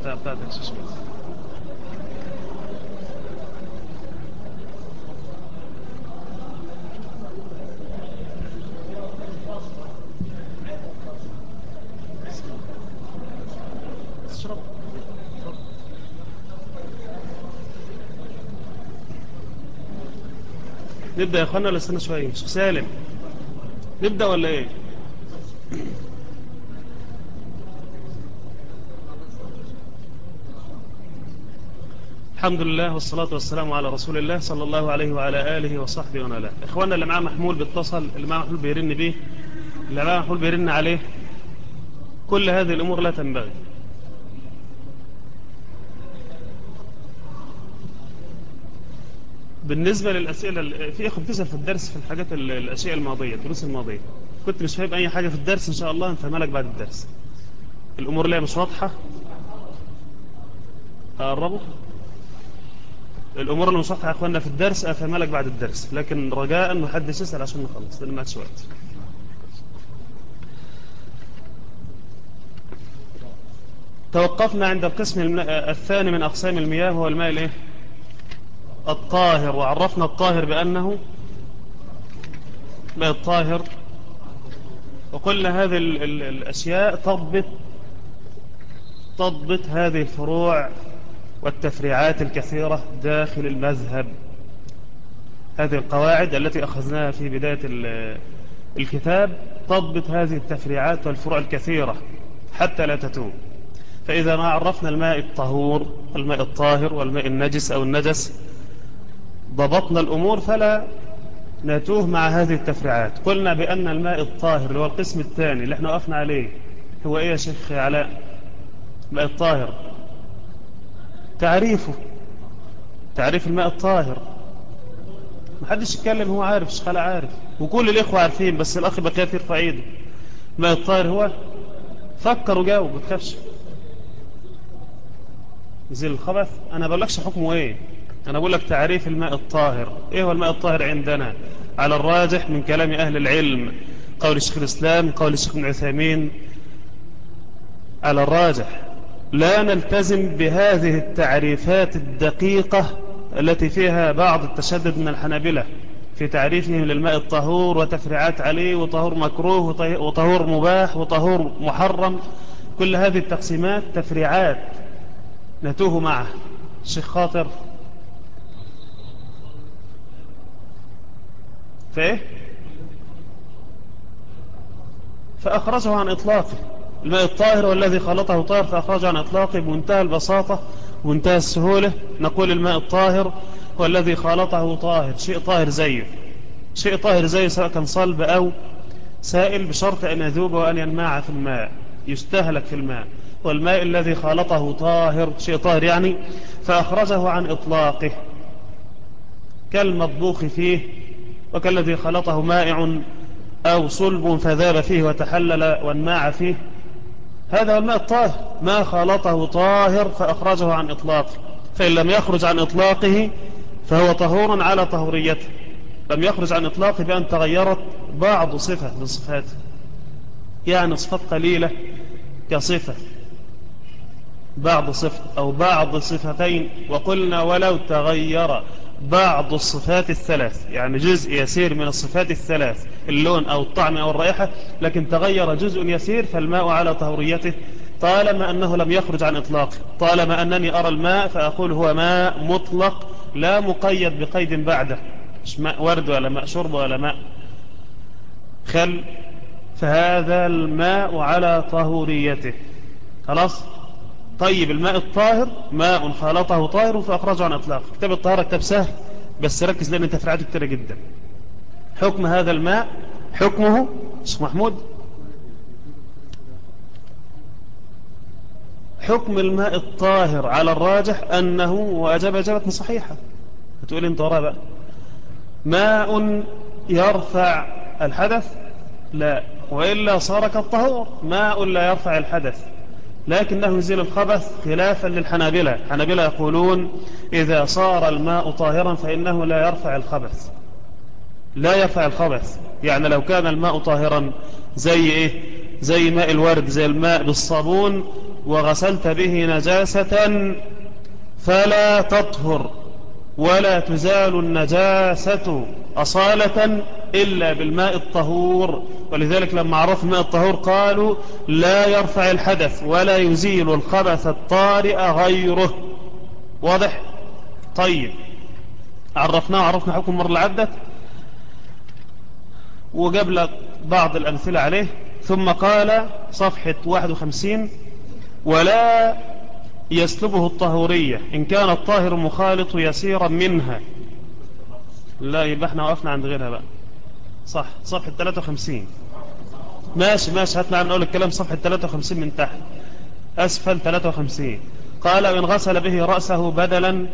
بتاعتك شوية اشرب نبدأ يا اخوانا ولا استنى شوية شيخ سالم نبدأ ولا ايه الحمد لله والصلاة والسلام على رسول الله صلى الله عليه وعلى آله وصحبه ومن والاه إخواننا اللي معاه محمول بيتصل اللي معاه محمول بيرن بيه اللي معاه محمول بيرن عليه كل هذه الأمور لا تنبغي بالنسبة للأسئلة في أخو بتسأل في الدرس في الحاجات الأشياء الماضية الدروس الماضية كنت مش فاهم أي حاجة في الدرس إن شاء الله نفهمها لك بعد الدرس الأمور اللي مش واضحة أقربوا الأمور اللي مش واضحة يا أخواننا في الدرس أفهمها لك بعد الدرس لكن رجاء ما حدش يسأل عشان نخلص لأن ما عادش وقت توقفنا عند القسم الثاني من أقسام المياه وهو الماء الإيه؟ الطاهر وعرفنا الطاهر بأنه ماء الطاهر وقلنا هذه ال ال الأشياء تضبط تضبط هذه الفروع والتفريعات الكثيرة داخل المذهب هذه القواعد التي أخذناها في بداية الكتاب تضبط هذه التفريعات والفروع الكثيرة حتى لا تتوب فإذا ما عرفنا الماء الطهور الماء الطاهر والماء النجس أو النجس ضبطنا الأمور فلا نتوه مع هذه التفريعات قلنا بأن الماء الطاهر اللي هو القسم الثاني اللي احنا وقفنا عليه هو ايه يا شيخ علاء الماء الطاهر تعريفه تعريف الماء الطاهر محدش يتكلم هو عارف الشيخ علاء عارف وكل الإخوة عارفين بس الأخ بقيت يرفع ايده الماء الطاهر هو فكر وجاوب ما تخافش يزيل الخبث انا بقولكش حكمه ايه أنا أقول لك تعريف الماء الطاهر إيه هو الماء الطاهر عندنا على الراجح من كلام أهل العلم قول الشيخ الإسلام قول الشيخ ابن عثيمين على الراجح لا نلتزم بهذه التعريفات الدقيقة التي فيها بعض التشدد من الحنابلة في تعريفهم للماء الطهور وتفريعات عليه وطهور مكروه وطهور مباح وطهور محرم كل هذه التقسيمات تفريعات نتوه معه الشيخ خاطر فايه فأخرجه عن إطلاقه الماء الطاهر والذي خلطه طاهر فأخرجه عن إطلاقه بمنتهى البساطة ومنتهى السهولة نقول الماء الطاهر هو الذي خلطه طاهر شيء طاهر زيه شيء طاهر زيه سواء كان صلب أو سائل بشرط أن يذوب وأن ينمع في الماء يستهلك في الماء والماء الذي خالطه طاهر شيء طاهر يعني فأخرجه عن إطلاقه كالمطبوخ فيه وكالذي خلطه مائع أو صلب فذاب فيه وتحلل وانماع فيه هذا هو الماء الطاهر ما خلطه طاهر فأخرجه عن إطلاقه فإن لم يخرج عن إطلاقه فهو طهور على طهوريته لم يخرج عن إطلاقه بأن تغيرت بعض صفة من صفاته يعني صفات قليلة كصفة بعض صفة أو بعض صفتين وقلنا ولو تغير بعض الصفات الثلاث يعني جزء يسير من الصفات الثلاث اللون أو الطعم أو الرائحة لكن تغير جزء يسير فالماء على طهوريته طالما أنه لم يخرج عن إطلاقه طالما أنني أرى الماء فأقول هو ماء مطلق لا مقيد بقيد بعده مش ماء ورد ولا ماء شرب ولا ماء خل فهذا الماء على طهوريته خلاص طيب الماء الطاهر ماء خالطه طاهر فأخرجه عن إطلاق كتاب الطهارة كتاب سهل بس ركز لأن تفرعاته كتيرة جدا حكم هذا الماء حكمه شيخ محمود حكم الماء الطاهر على الراجح أنه وأجاب إجابة صحيحة هتقول انت وراء بقى ماء يرفع الحدث لا وإلا صار كالطهور ماء لا يرفع الحدث لكنه يزيل الخبث خلافا للحنابلة الحنابلة يقولون إذا صار الماء طاهرا فإنه لا يرفع الخبث لا يرفع الخبث يعني لو كان الماء طاهرا زي إيه زي ماء الورد زي الماء بالصابون وغسلت به نجاسة فلا تطهر ولا تزال النجاسة أصالة إلا بالماء الطهور ولذلك لما عرف الماء الطهور قالوا لا يرفع الحدث ولا يزيل الخبث الطارئ غيره واضح طيب عرفناه عرفنا حكم مر العدة وجاب لك بعض الأمثلة عليه ثم قال صفحة 51 ولا يسلبه الطهورية إن كان الطاهر مخالط يسيرا منها لا يبقى احنا وقفنا عند غيرها بقى صح صفحة 53 ماشي ماشي هات معنا نقول الكلام صفحة 53 من تحت أسفل 53 قال إن غسل به رأسه بدلا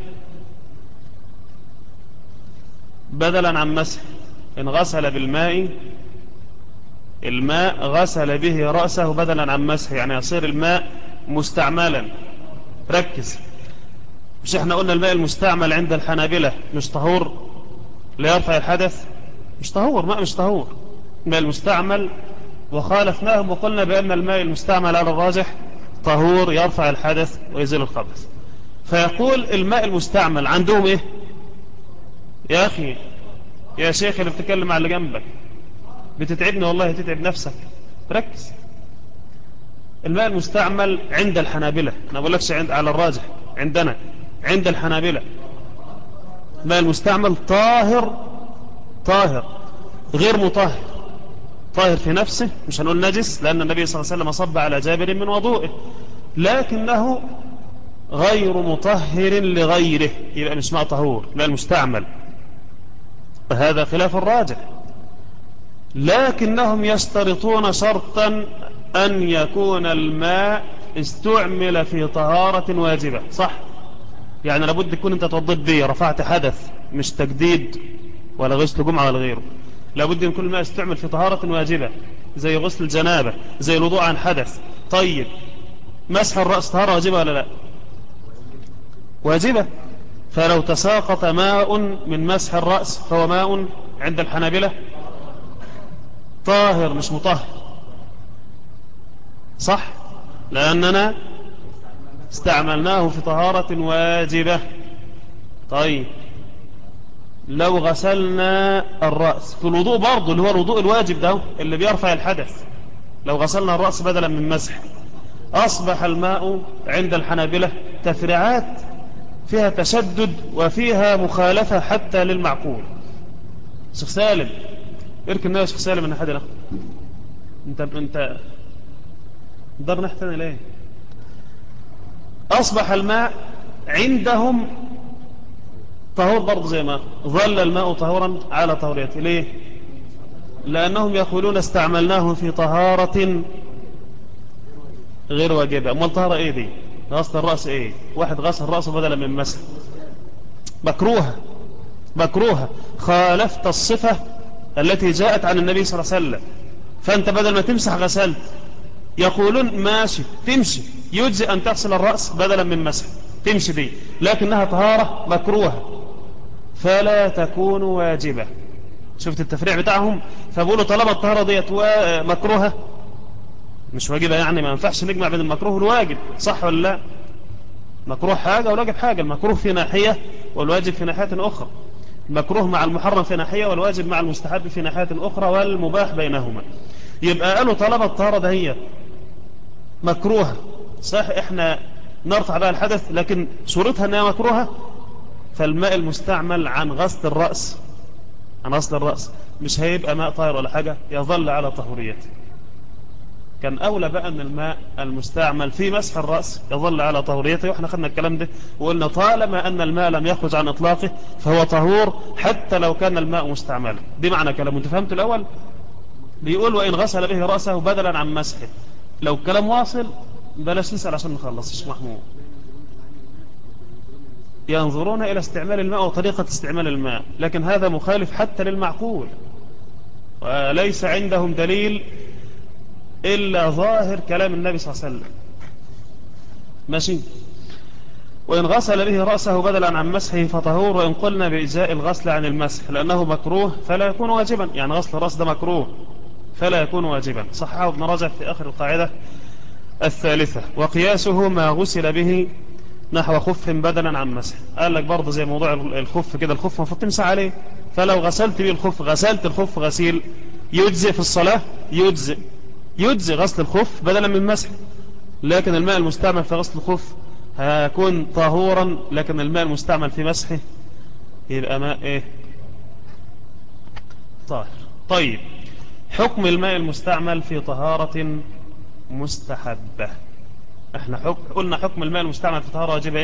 بدلا عن مسح إن غسل بالماء الماء غسل به رأسه بدلا عن مسح يعني يصير الماء مستعملا ركز مش احنا قلنا الماء المستعمل عند الحنابلة مش طهور لا يرفع الحدث مش طهور ماء مش طهور الماء المستعمل وخالفناهم وقلنا بأن الماء المستعمل على الراجح طهور يرفع الحدث ويزيل الخبث فيقول الماء المستعمل عندهم ايه يا أخي يا شيخ اللي بتتكلم على اللي جنبك بتتعبني والله تتعب نفسك ركز الماء المستعمل عند الحنابلة أنا أقول لكش عند على الراجح عندنا عند الحنابلة الماء المستعمل طاهر طاهر غير مطهر طاهر في نفسه مش هنقول نجس لأن النبي صلى الله عليه وسلم صب على جابر من وضوئه لكنه غير مطهر لغيره يبقى مش ماء طهور لا المستعمل فهذا خلاف الراجح لكنهم يشترطون شرطا أن يكون الماء استعمل في طهارة واجبة صح يعني لابد تكون انت توضيت بيه رفعت حدث مش تجديد ولا غسل جمعة ولا غيره لابد ان كل الماء استعمل في طهارة واجبة زي غسل الجنابة زي الوضوء عن حدث طيب مسح الرأس طهارة واجبة ولا لا واجبة فلو تساقط ماء من مسح الرأس فهو ماء عند الحنابلة طاهر مش مطهر صح لأننا استعملناه في طهارة واجبة طيب لو غسلنا الرأس في الوضوء برضه اللي هو الوضوء الواجب ده اللي بيرفع الحدث لو غسلنا الرأس بدلا من مسح أصبح الماء عند الحنابلة تفريعات فيها تشدد وفيها مخالفة حتى للمعقول شيخ سالم اركن يا شيخ سالم من حد انت انت دار نحتنا ليه أصبح الماء عندهم طهور برضه زي ما ظل الماء طهورا على طهوريته ليه لأنهم يقولون استعملناه في طهارة غير واجبة أمال طهارة إيه دي غسل الرأس إيه واحد غسل رأسه بدلا من مسح مكروهة مكروهة خالفت الصفة التي جاءت عن النبي صلى الله عليه وسلم فأنت بدل ما تمسح غسلت يقولون ماشي تمشي يجزي أن تغسل الرأس بدلا من مسح تمشي دي لكنها طهارة مكروهة فلا تكون واجبة شفت التفريع بتاعهم فبقولوا طالما الطهارة ديت مكروهة مش واجبة يعني ما ينفعش نجمع بين المكروه والواجب صح ولا لا مكروه حاجة والواجب حاجة المكروه في ناحية والواجب في ناحية أخرى المكروه مع المحرم في ناحية والواجب مع المستحب في ناحية أخرى والمباح بينهما يبقى قالوا طلب الطهارة ده هي مكروهة صح احنا نرفع بها الحدث لكن صورتها انها مكروهة فالماء المستعمل عن غسل الرأس عن غسل الرأس مش هيبقى ماء طاهر ولا حاجة يظل على طهوريته كان أولى بقى أن الماء المستعمل في مسح الرأس يظل على طهوريته وإحنا خدنا الكلام ده وقلنا طالما أن الماء لم يخرج عن إطلاقه فهو طهور حتى لو كان الماء مستعملا دي معنى كلام انت فهمت الأول بيقول وإن غسل به رأسه بدلا عن مسحه لو الكلام واصل بلاش نسأل عشان نخلص الشيخ محمود ينظرون إلى استعمال الماء وطريقة استعمال الماء لكن هذا مخالف حتى للمعقول وليس عندهم دليل إلا ظاهر كلام النبي صلى الله عليه وسلم ماشي وإن غسل به رأسه بدلا عن مسحه فطهور وإن قلنا بإجزاء الغسل عن المسح لأنه مكروه فلا يكون واجبا يعني غسل الرأس ده مكروه فلا يكون واجبا صححه ابن رجب في آخر القاعدة الثالثة وقياسه ما غسل به نحو خف بدلا عن مسح قال لك برضه زي موضوع الخف كده الخف المفروض تمسح عليه فلو غسلت به الخف غسلت الخف غسيل يجزئ في الصلاة يجزئ يجزئ غسل الخف بدلا من مسح لكن الماء المستعمل في غسل الخف هيكون طهورا لكن الماء المستعمل في مسحه يبقى ماء ايه طاهر طيب حكم الماء المستعمل في طهارة مستحبة احنا حكم قلنا حكم الماء المستعمل في طهارة واجبة ايه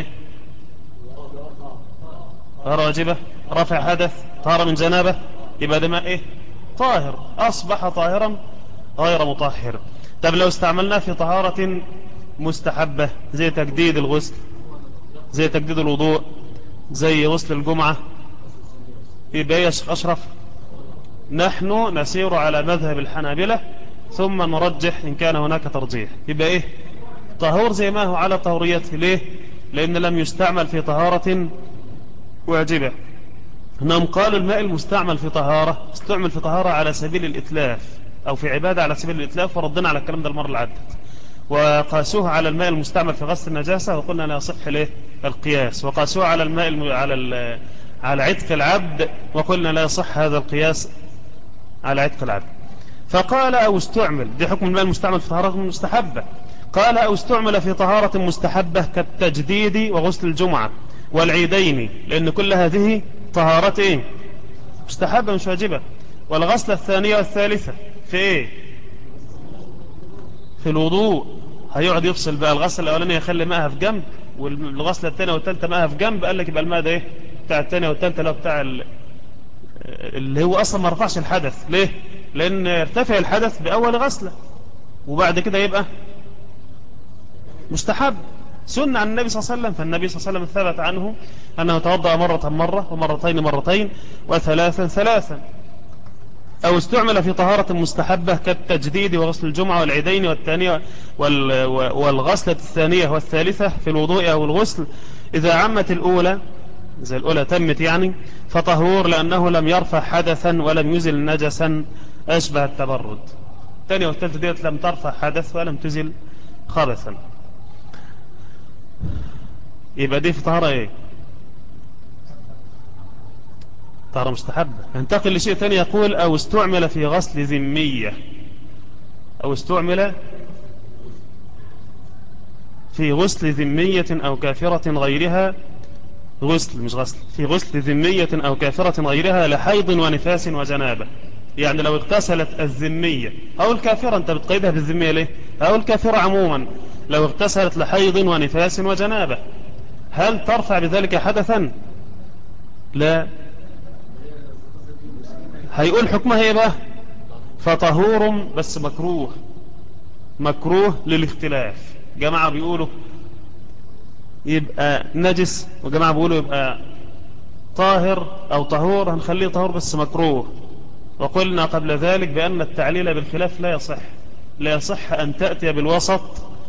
طهارة واجبة رفع حدث طهارة من جنابة يبقى ده ماء ايه طاهر اصبح طاهرا غير مطهر طب لو استعملناه في طهارة مستحبة زي تجديد الغسل زي تجديد الوضوء زي غسل الجمعة يبقى يا شيخ أشرف نحن نسير على مذهب الحنابلة ثم نرجح إن كان هناك ترجيح يبقى إيه طهور زي ما هو على طهوريته ليه لأن لم يستعمل في طهارة واجبة نعم قالوا الماء المستعمل في طهارة استعمل في طهارة على سبيل الإتلاف أو في عبادة على سبيل الإتلاف وردنا على الكلام ده المرة اللي عدت وقاسوه على الماء المستعمل في غسل النجاسة وقلنا لا يصح له القياس وقاسوه على الماء الم... على على عتق العبد وقلنا لا يصح هذا القياس على عتق العبد فقال أو استعمل دي حكم الماء المستعمل في طهارة مستحبة قال أو استعمل في طهارة مستحبة كالتجديد وغسل الجمعة والعيدين لأن كل هذه طهارة إيه؟ مستحبة مش واجبة والغسلة الثانية والثالثة في إيه في الوضوء هيقعد يفصل بقى الغسلة الأولانية يخلي ماءها في جنب والغسلة الثانية والثالثة ماءها في جنب قال لك يبقى الماء ده إيه بتاع الثانية والثالثة اللي هو بتاع اللي هو أصلا ما رفعش الحدث ليه لأن ارتفع الحدث بأول غسلة وبعد كده يبقى مستحب سنة عن النبي صلى الله عليه وسلم فالنبي صلى الله عليه وسلم ثبت عنه أنه توضأ مرة مرة ومرتين مرتين وثلاثا ثلاثا أو استعمل في طهارة مستحبة كالتجديد وغسل الجمعة والعيدين والثانية والغسلة الثانية والثالثة في الوضوء أو الغسل إذا عمت الأولى إذا الأولى تمت يعني فطهور لأنه لم يرفع حدثا ولم يزل نجسا أشبه التبرد الثانية والثالثة ديت لم ترفع حدث ولم تزل خبثا يبقى دي في طهارة ايه طهارة مستحبة انتقل لشيء ثاني يقول او استعمل في غسل ذمية او استعمل في غسل ذمية او كافرة غيرها غسل مش غسل في غسل ذمية او كافرة غيرها لحيض ونفاس وجنابة يعني لو اغتسلت الذمية او الكافرة انت بتقيدها بالذمية ليه او الكافرة عموما لو اغتسلت لحيض ونفاس وجنابة هل ترفع بذلك حدثا لا هيقول حكمها ايه بقى فطهور بس مكروه مكروه للاختلاف جماعة بيقولوا يبقى نجس وجماعة بيقولوا يبقى طاهر او طهور هنخليه طهور بس مكروه وقلنا قبل ذلك بأن التعليل بالخلاف لا يصح لا يصح أن تأتي بالوسط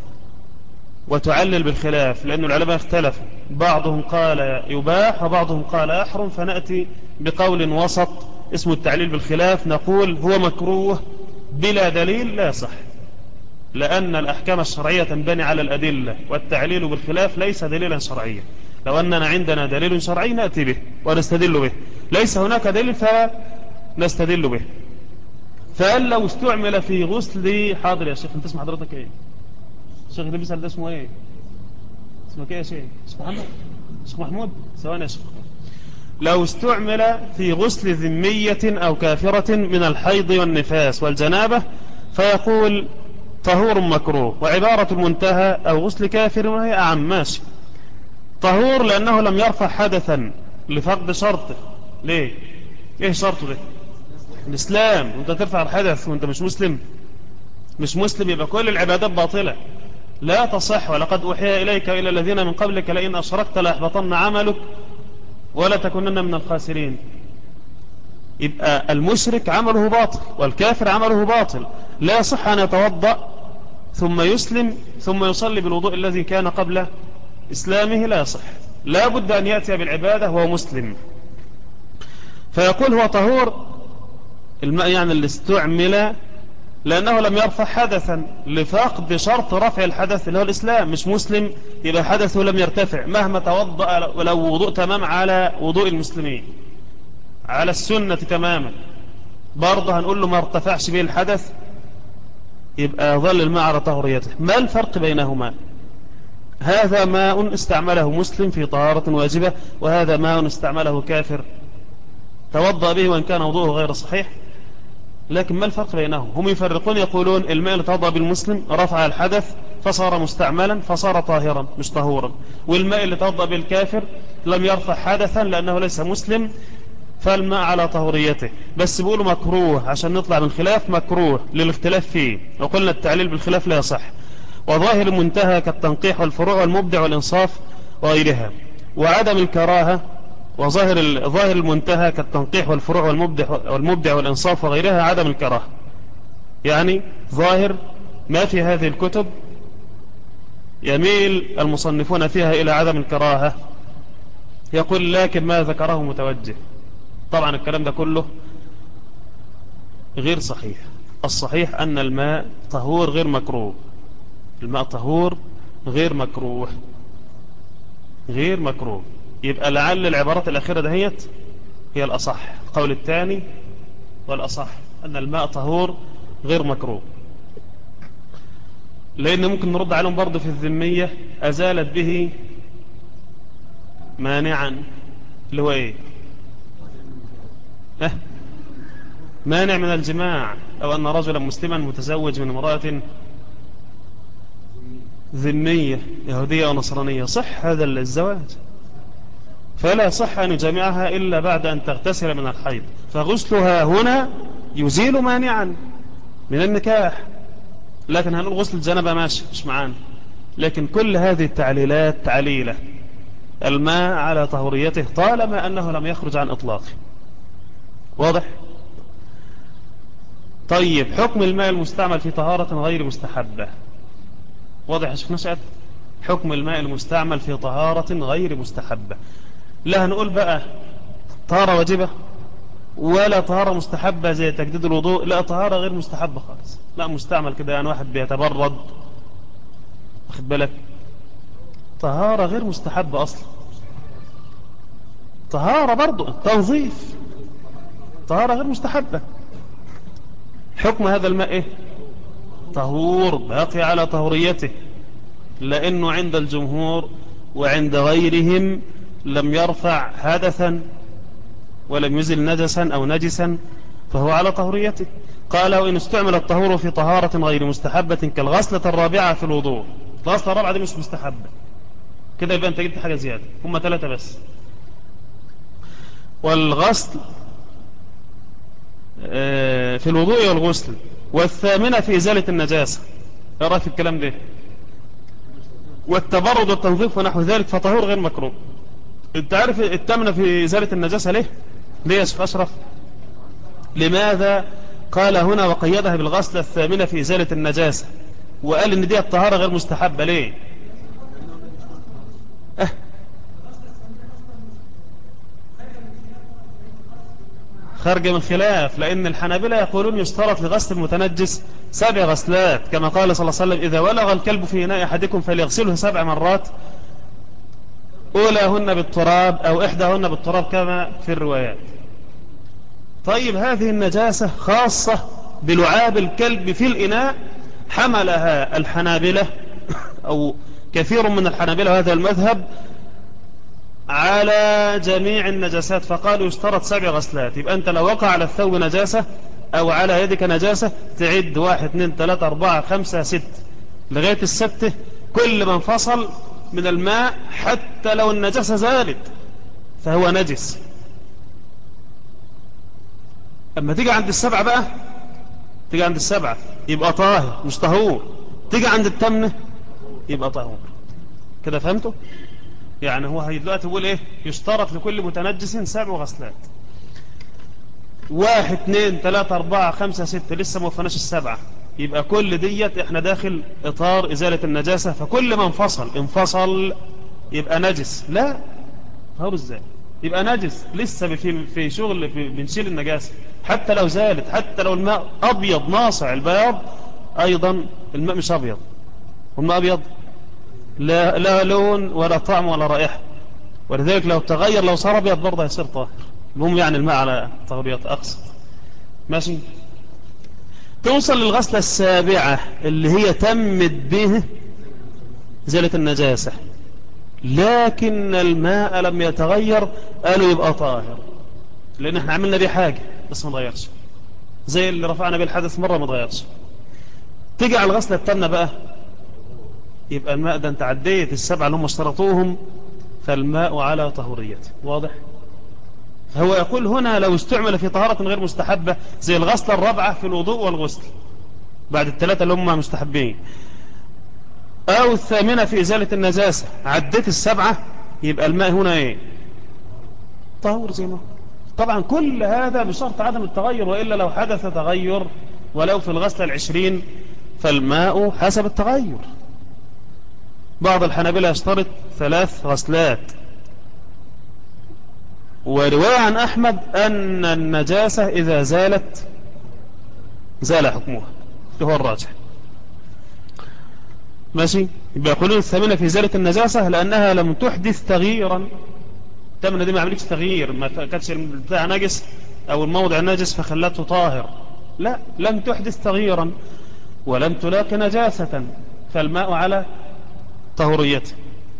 وتعلل بالخلاف لأن العلماء اختلفوا بعضهم قال يباح وبعضهم قال أحرم فنأتي بقول وسط اسمه التعليل بالخلاف نقول هو مكروه بلا دليل لا يصح لأن الأحكام الشرعية تنبني على الأدلة والتعليل بالخلاف ليس دليلا شرعيا لو أننا عندنا دليل شرعي نأتي به ونستدل به ليس هناك دليل فنستدل به فقال لو استعمل في غسل حاضر يا شيخ انت اسم حضرتك ايه الشيخ اللي بيسأل ده اسمه ايه اسمك ايه يا شيخ اسمه محمد شيخ محمود ثواني يا شيخ لو استعمل في غسل ذمية أو كافرة من الحيض والنفاس والجنابة فيقول طهور مكروه وعبارة المنتهى أو غسل كافر وهي أعم ماشي طهور لأنه لم يرفع حدثا لفقد شرطه ليه ايه شرطه ده الإسلام وانت ترفع الحدث وانت مش مسلم مش مسلم يبقى كل العبادات باطلة لا تصح ولقد أوحي إليك إلى الذين من قبلك لئن أشركت ليحبطن عملك ولا تكونن من الخاسرين يبقى المشرك عمله باطل والكافر عمله باطل لا يصح أن يتوضأ ثم يسلم ثم يصلي بالوضوء الذي كان قبل إسلامه لا يصح لا بد أن يأتي بالعبادة وهو مسلم فيقول هو طهور الماء يعني اللي استعمل لأنه لم يرفع حدثا لفقد شرط رفع الحدث اللي هو الإسلام مش مسلم يبقى حدثه لم يرتفع مهما توضأ ولو وضوء تمام على وضوء المسلمين على السنة تماما برضه هنقول له ما ارتفعش به الحدث يبقى ظل الماء على طهريته ما الفرق بينهما هذا ماء استعمله مسلم في طهارة واجبة وهذا ماء استعمله كافر توضأ به وإن كان وضوءه غير صحيح لكن ما الفرق بينهم هم يفرقون يقولون الماء اللي توضأ بالمسلم رفع الحدث فصار مستعملا فصار طاهرا مش طهورا والماء اللي توضأ بالكافر لم يرفع حدثا لأنه ليس مسلم فالماء على طهوريته بس بيقولوا مكروه عشان نطلع من خلاف مكروه للاختلاف فيه وقلنا التعليل بالخلاف لا يصح وظاهر المنتهى كالتنقيح والفروع والمبدع والإنصاف وغيرها وعدم الكراهة وظاهر ظاهر المنتهى كالتنقيح والفروع والمبدع, والمبدع والإنصاف وغيرها عدم الكراهة يعني ظاهر ما في هذه الكتب يميل المصنفون فيها إلى عدم الكراهة يقول لكن ما ذكره متوجه طبعا الكلام ده كله غير صحيح الصحيح أن الماء طهور غير مكروه الماء طهور غير مكروه غير مكروه يبقى لعل العبارات الأخيرة دهيت هي الأصح القول الثاني والأصح أن الماء طهور غير مكروه لأن ممكن نرد عليهم برضه في الذمية أزالت به مانعا اللي هو إيه أه مانع من الجماع أو أن رجلا مسلما متزوج من امرأة ذمية يهودية ونصرانية صح هذا الزواج فلا صح أن يجامعها إلا بعد أن تغتسل من الحيض فغسلها هنا يزيل مانعا من النكاح لكن هنقول غسل الجنبة ماشي مش معانا لكن كل هذه التعليلات تعليلة الماء على طهوريته طالما أنه لم يخرج عن إطلاقه واضح طيب حكم الماء المستعمل في طهارة غير مستحبة واضح يا شيخ نشأت حكم الماء المستعمل في طهارة غير مستحبة لا هنقول بقى طهارة واجبة ولا طهارة مستحبة زي تجديد الوضوء لا طهارة غير مستحبة خالص لا مستعمل كده يعني واحد بيتبرد واخد بالك طهارة غير مستحبة أصلا طهارة برضو تنظيف طهارة غير مستحبة حكم هذا الماء إيه؟ طهور باقي على طهوريته لأنه عند الجمهور وعند غيرهم لم يرفع حدثا ولم يزل نجسا أو نجسا فهو على طهوريته قال وإن استعمل الطهور في طهارة غير مستحبة كالغسلة الرابعة في الوضوء الغسلة الرابعة دي مش مستحبة كده يبقى أنت جبت حاجة زيادة هم ثلاثة بس والغسل آه، في الوضوء والغسل والثامنة في إزالة النجاسة ايه رأيك في الكلام ده والتبرد والتنظيف ونحو ذلك فطهور غير مكروه انت عارف التامنة في إزالة النجاسة ليه ليه يا شيخ أشرف لماذا قال هنا وقيدها بالغسلة الثامنة في إزالة النجاسة وقال إن دي الطهارة غير مستحبة ليه أه خارج من خلاف لأن الحنابلة يقولون يشترط لغسل المتنجس سبع غسلات كما قال صلى الله عليه وسلم إذا ولغ الكلب في إناء أحدكم فليغسله سبع مرات أولاهن بالتراب أو إحداهن بالتراب كما في الروايات طيب هذه النجاسة خاصة بلعاب الكلب في الإناء حملها الحنابلة أو كثير من الحنابلة هذا المذهب على جميع النجاسات فقالوا يشترط سبع غسلات يبقى أنت لو وقع على الثوب نجاسة أو على يدك نجاسة تعد واحد اثنين ثلاثة أربعة خمسة ست لغاية الستة كل ما انفصل من الماء حتى لو النجاسة زالت فهو نجس أما تيجي عند السبعة بقى تيجي عند السبعة يبقى طاهر مش طهور تيجي عند التمنة يبقى طهور كده فهمتوا يعني هو هي دلوقتي بيقول ايه يشترط لكل متنجس سبع غسلات واحد اثنين ثلاثة أربعة خمسة ستة لسه ما وفناش السبعة يبقى كل ديت احنا داخل اطار ازالة النجاسة فكل ما انفصل انفصل يبقى نجس لا هو ازاي يبقى نجس لسه في في شغل في بنشيل النجاسة حتى لو زالت حتى لو الماء أبيض ناصع البياض أيضا الماء مش أبيض والماء أبيض لا, لا لون ولا طعم ولا رائحة ولذلك لو تغير لو صار أبيض برضه يصير طاهر المهم يعني الماء على طهوريات أقصى ماشي توصل للغسلة السابعة اللي هي تمت به زالة النجاسة لكن الماء لم يتغير قالوا يبقى طاهر لأن احنا عملنا به حاجة بس ما تغيرش زي اللي رفعنا به الحدث مرة ما تغيرش تيجي على الغسلة التامنة بقى يبقى الماء ده انت عديت السبعة اللي هم اشترطوهم فالماء على طهوريته واضح هو يقول هنا لو استعمل في طهارة غير مستحبة زي الغسلة الرابعة في الوضوء والغسل بعد الثلاثة اللي هم مستحبين أو الثامنة في إزالة النجاسة عديت السبعة يبقى الماء هنا إيه طهور زي ما طبعا كل هذا بشرط عدم التغير وإلا لو حدث تغير ولو في الغسلة العشرين فالماء حسب التغير بعض الحنابلة يشترط ثلاث غسلات ورواية عن أحمد أن النجاسة إذا زالت زال حكمها هو الراجح ماشي يبقى يقولون الثامنة في إزالة النجاسة لأنها لم تحدث تغييرا الثامنة دي ما عملتش تغيير ما كانتش البتاع نجس أو الموضع نجس فخلته طاهر لا لم تحدث تغييرا ولم تلاقي نجاسة فالماء على طهوريته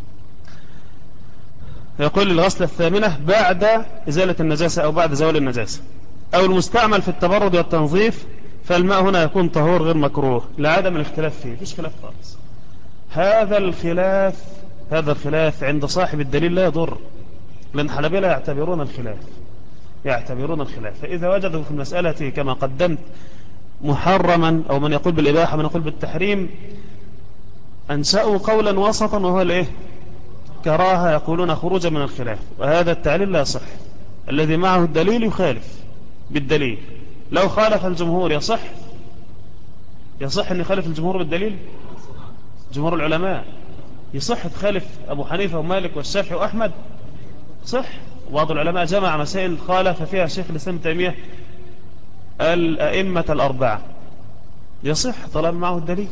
يقول الغسلة الثامنة بعد إزالة النجاسة أو بعد زوال النجاسة أو المستعمل في التبرد والتنظيف فالماء هنا يكون طهور غير مكروه لعدم الاختلاف فيه فيش خلاف خالص هذا الخلاف هذا الخلاف عند صاحب الدليل لا يضر لأن حنبلة يعتبرون الخلاف يعتبرون الخلاف فإذا وجدوا في المسألة كما قدمت محرما أو من يقول بالإباحة من يقول بالتحريم أنشأوا قولا وسطا وهو الإيه كراهة يقولون خروجا من الخلاف وهذا التعليل لا صح الذي معه الدليل يخالف بالدليل لو خالف الجمهور يصح يصح أن يخالف الجمهور بالدليل جمهور العلماء يصح تخالف أبو حنيفة ومالك والشافعي وأحمد صح وبعض العلماء جمع مسائل خالف فيها شيخ الإسلام تيمية الأئمة الأربعة يصح طالما معه الدليل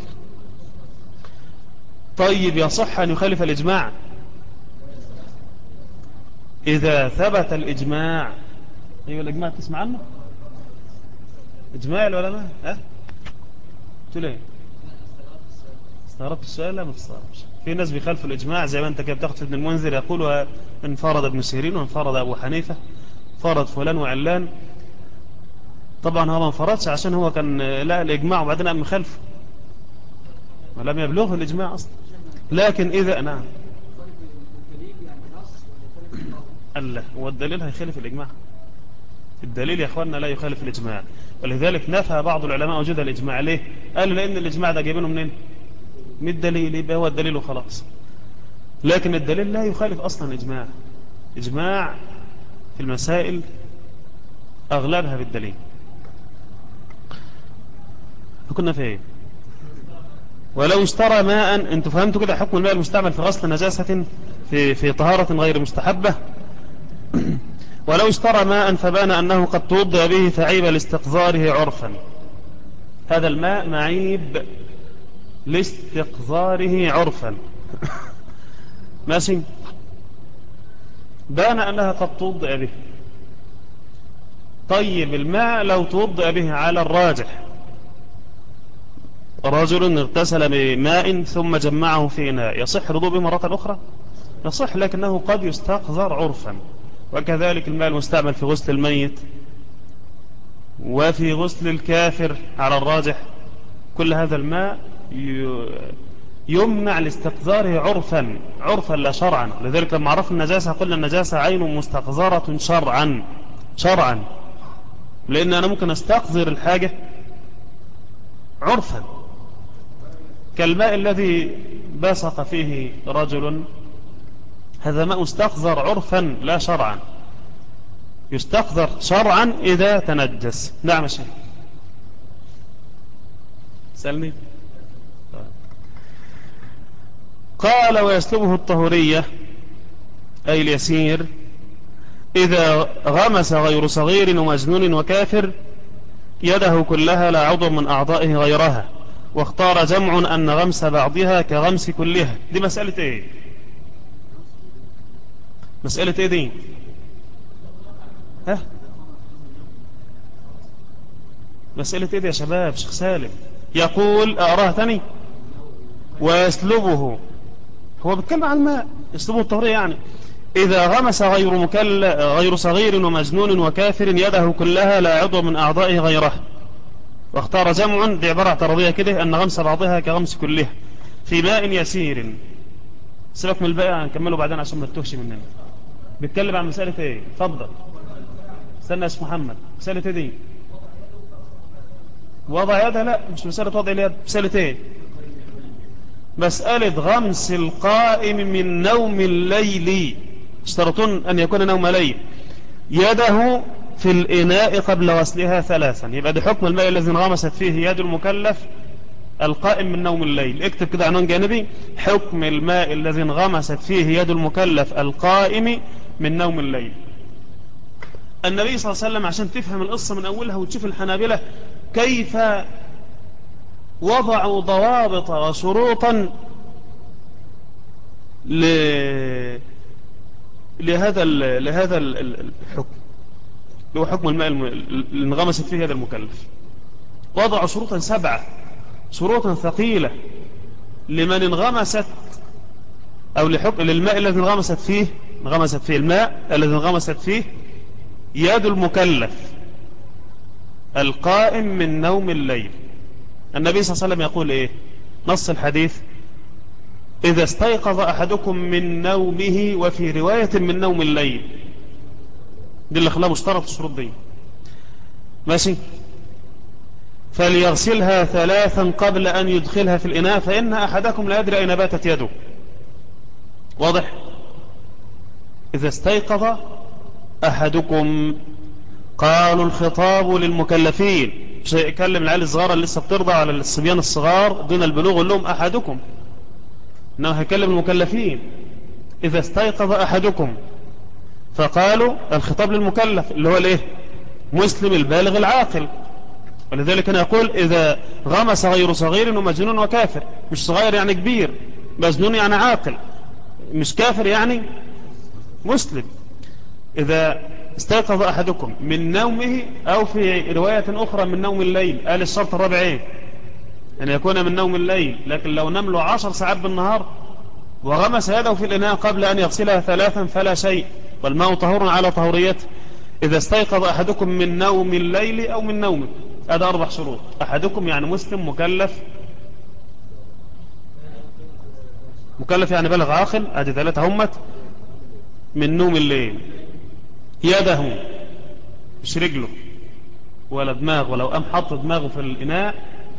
طيب يصح أن يخالف الإجماع إذا ثبت الإجماع أيوة الإجماع تسمع عنه إجماع العلماء ها قلت له استغربت السؤال لا ما تستغربش في ناس بيخالفوا الإجماع زي ما أنت كده بتاخد ابن المنذر يقول انفرد ابن سيرين وانفرد أبو حنيفة فرد فلان وعلان طبعا هو ما انفردش عشان هو كان لا الإجماع وبعدين قام مخالفه ولم يبلغه الإجماع أصلا لكن إذا نعم الله والدليل هيخالف الإجماع الدليل يا أخواننا لا يخالف الإجماع ولذلك نفى بعض العلماء وجود الإجماع ليه قالوا لأن الإجماع ده جايبينه منين من الدليل يبقى هو الدليل وخلاص لكن الدليل لا يخالف أصلا الإجماع إجماع في المسائل أغلبها بالدليل كنا في ايه ولو اشترى ماء انتوا فهمتوا كده حكم الماء المستعمل في غسل نجاسة في, في طهارة غير مستحبة ولو اشترى ماء فبان أنه قد توضع به فعيب لاستقذاره عرفا هذا الماء معيب لاستقذاره عرفا ماشي بان أنها قد توضع به طيب الماء لو توضع به على الراجح رجل اغتسل بماء ثم جمعه في إناء يصح رضوه به مرة أخرى يصح لكنه قد يستقذر عرفا وكذلك الماء المستعمل في غسل الميت وفي غسل الكافر على الراجح كل هذا الماء يمنع لاستقذاره عرفا عرفا لا شرعا لذلك لما عرفنا النجاسة قلنا النجاسة عين مستقذرة شرعا شرعا لأن أنا ممكن أستقذر الحاجة عرفا كالماء الذي بصق فيه رجل هذا ماء استقذر عرفا لا شرعا يستقذر شرعا إذا تنجس نعم شيء سلمي قال ويسلبه الطهورية أي اليسير إذا غمس غير صغير ومجنون وكافر يده كلها لا عضو من أعضائه غيرها واختار جمع أن غمس بعضها كغمس كلها دي مسألة ايه مسألة ايه دي ها مسألة ايه دي يا شباب شيخ سالم يقول اقراها تاني ويسلبه هو بيتكلم عن الماء يسلبه الطهرية يعني إذا غمس غير مكل غير صغير ومجنون وكافر يده كلها لا عضو من أعضائه غيره واختار جمع دي عبارة اعتراضية كده أن غمس بعضها كغمس كلها في ماء يسير سيبك من الباقي هنكمله بعدين عشان ما تتوهش مننا بيتكلم عن مسألة ايه اتفضل استنى اسم محمد مسألة ايه دي وضع يدها لا مش مسألة وضع اليد مسألة ايه مسألة غمس القائم من نوم الليل اشترطون أن يكون نوم ليل يده في الإناء قبل غسلها ثلاثا يبقى ده حكم الماء الذي انغمست فيه يد المكلف القائم من نوم الليل اكتب كده عنوان جانبي حكم الماء الذي انغمست فيه يد المكلف القائم من نوم الليل النبي صلى الله عليه وسلم عشان تفهم القصة من أولها وتشوف الحنابلة كيف وضعوا ضوابط وشروطا ل... لهذا ال... لهذا الحكم اللي هو حكم الماء اللي انغمست فيه هذا المكلف وضعوا شروطا سبعة شروطا ثقيلة لمن انغمست أو لحكم للماء الذي انغمست فيه انغمست فيه الماء الذي انغمست فيه يد المكلف القائم من نوم الليل النبي صلى الله عليه وسلم يقول ايه نص الحديث إذا استيقظ أحدكم من نومه وفي رواية من نوم الليل دي اللي خلاها مشترط الشروط دي ماشي فليغسلها ثلاثا قبل أن يدخلها في الإناء فإن أحدكم لا يدري أين باتت يده واضح إذا استيقظ أحدكم قالوا الخطاب للمكلفين مش يكلم العيال الصغار اللي لسه بترضع على الصبيان الصغار دون البلوغ لهم أحدكم إنه هيكلم المكلفين إذا استيقظ أحدكم فقالوا الخطاب للمكلف اللي هو الايه مسلم البالغ العاقل ولذلك أنا أقول إذا غمس غير صغير ومجنون وكافر مش صغير يعني كبير مجنون يعني عاقل مش كافر يعني مسلم إذا استيقظ أحدكم من نومه أو في رواية أخرى من نوم الليل قال الشرط الرابع إيه أن يكون من نوم الليل لكن لو نم له عشر ساعات بالنهار وغمس يده في الإناء قبل أن يغسلها ثلاثا فلا شيء والماء طهور على طهوريته إذا استيقظ أحدكم من نوم الليل أو من نومه هذا أربع شروط أحدكم يعني مسلم مكلف مكلف يعني بلغ عاقل هذه ثلاثة همت من نوم الليل يده مش رجله ولا دماغ ولو قام حط دماغه في الإناء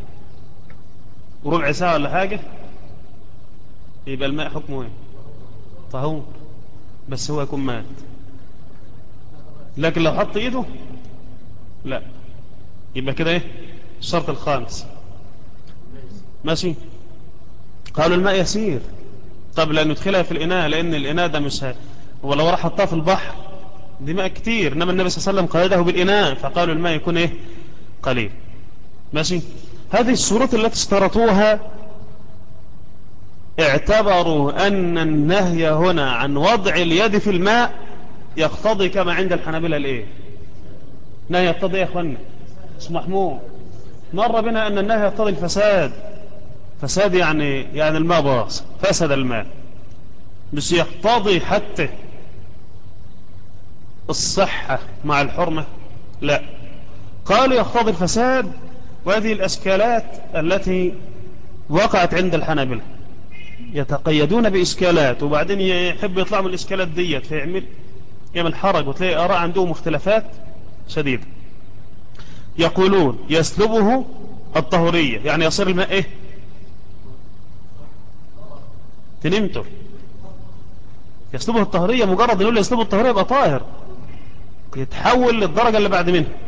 وربع ساعة ولا حاجة يبقى الماء حكمه ايه طهور بس هو يكون مات لكن لو حط ايده لا يبقى كده ايه الشرط الخامس ماشي قالوا الماء يسير طب لأن ندخلها في الإناء لأن الإناء ده مش ولو راح حطها في البحر دي ماء كتير إنما النبي صلى الله عليه وسلم قيده بالإناء فقالوا الماء يكون إيه قليل ماشي هذه الشروط التي اشترطوها اعتبروا أن النهي هنا عن وضع اليد في الماء يقتضي كما عند الحنابلة الايه نهي يقتضي يا اخوانا اسم محمود مر بنا أن النهي يقتضي الفساد فساد يعني يعني الماء باص فسد الماء مش يقتضي حتى الصحة مع الحرمة لا قالوا يقتضي الفساد وهذه الأشكالات التي وقعت عند الحنابلة يتقيدون بإشكالات وبعدين يحب يطلعوا من الإشكالات ديت فيعمل يعمل حرج وتلاقي آراء عندهم مختلفات شديدة يقولون يسلبه الطهورية يعني يصير الماء ايه تنمتر يسلبه الطهورية مجرد نقول يسلبه الطهورية يبقى طاهر يتحول للدرجة اللي بعد منها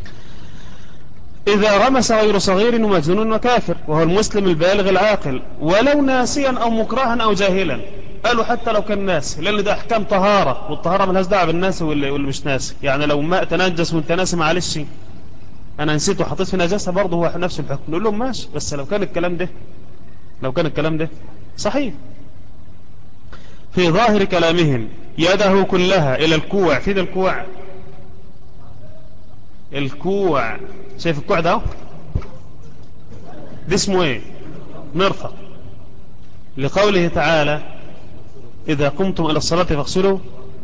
إذا رمس غير صغير ومجنون وكافر وهو المسلم البالغ العاقل ولو ناسيا أو مكرها أو جاهلا قالوا حتى لو كان ناسي لأن ده أحكام طهارة والطهارة ملهاش دعوة بالناس واللي, واللي مش ناسي يعني لو ماء تنجس وانت ناسي معلش انا نسيت وحطيت في نجاسة برضه هو نفس الحكم نقول لهم ماشي بس لو كان الكلام ده لو كان الكلام ده صحيح في ظاهر كلامهم يده كلها الى الكوع فين الكوع الكوع شايف الكوع ده ده اسمه ايه مرفق لقوله تعالى إذا قمتم إلى الصلاة فاغسلوا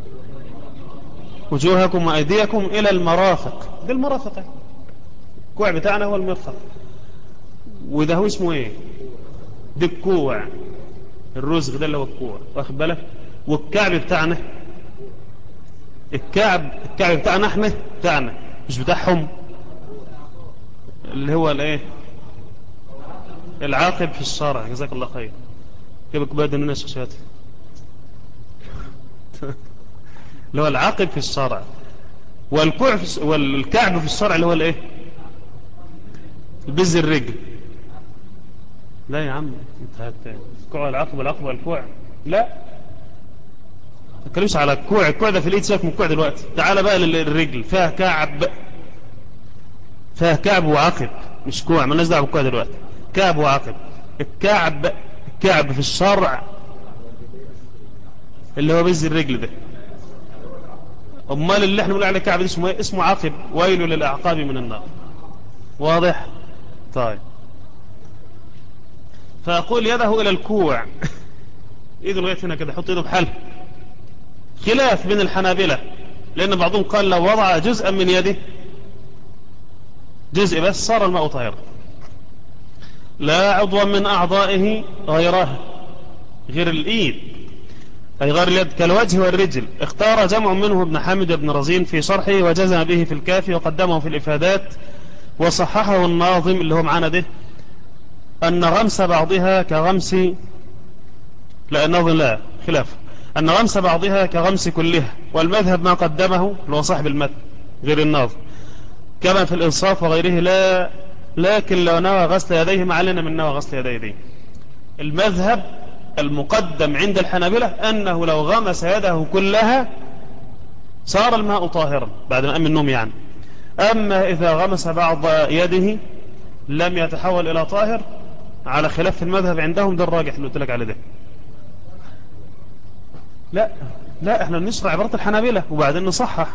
وجوهكم وأيديكم إلى المرافق ده المرافق الكوع بتاعنا هو المرفق وده هو اسمه ايه ده الكوع الرزغ ده اللي هو الكوع واخد بالك والكعب بتاعنا الكعب الكعب بتاعنا احنا بتاعنا مش بتاعهم اللي هو الايه العاقب في الشارع جزاك الله خير كيفك بعد الناس شخصياتي اللي هو العاقب في الشارع والكوع في والكعب في الشارع اللي هو الايه البز الرجل لا يا عم انت هات الكوع العقب العقب والكوع لا ما تتكلمش على الكوع الكوع ده في الايد سيبك من الكوع دلوقتي تعال بقى للرجل فيها كعب فيها كعب وعقب مش كوع ما دعوه بالكوع دلوقتي كعب وعقب الكعب الكعب في الشرع اللي هو بز الرجل ده امال اللي احنا بنقول عليه كعب اسمه ايه اسمه عقب ويل للاعقاب من النار واضح طيب فأقول يده إلى الكوع إيده لغاية هنا كده حط إيده بحل خلاف بين الحنابلة لأن بعضهم قال لو وضع جزءا من يده جزء بس صار الماء طاهرا لا عضوا من أعضائه غيرها غير الإيد أي غير اليد كالوجه والرجل اختار جمع منه ابن حامد بن رزين في شرحه وجزم به في الكافي وقدمه في الإفادات وصححه الناظم اللي هو معانا ده أن غمس بعضها كغمس لا الناظم لا خلاف أن غمس بعضها كغمس كلها والمذهب ما قدمه اللي هو صاحب المتن غير الناظم كما في الإنصاف وغيره لا لكن لو نوى غسل يديه ما علينا من نوى غسل يديه المذهب المقدم عند الحنابلة أنه لو غمس يده كلها صار الماء طاهرا بعد ما أم النوم يعني أما إذا غمس بعض يده لم يتحول إلى طاهر على خلاف المذهب عندهم ده الراجح اللي قلت لك عليه ده لا لا احنا نشرع عبارة الحنابلة وبعدين نصحح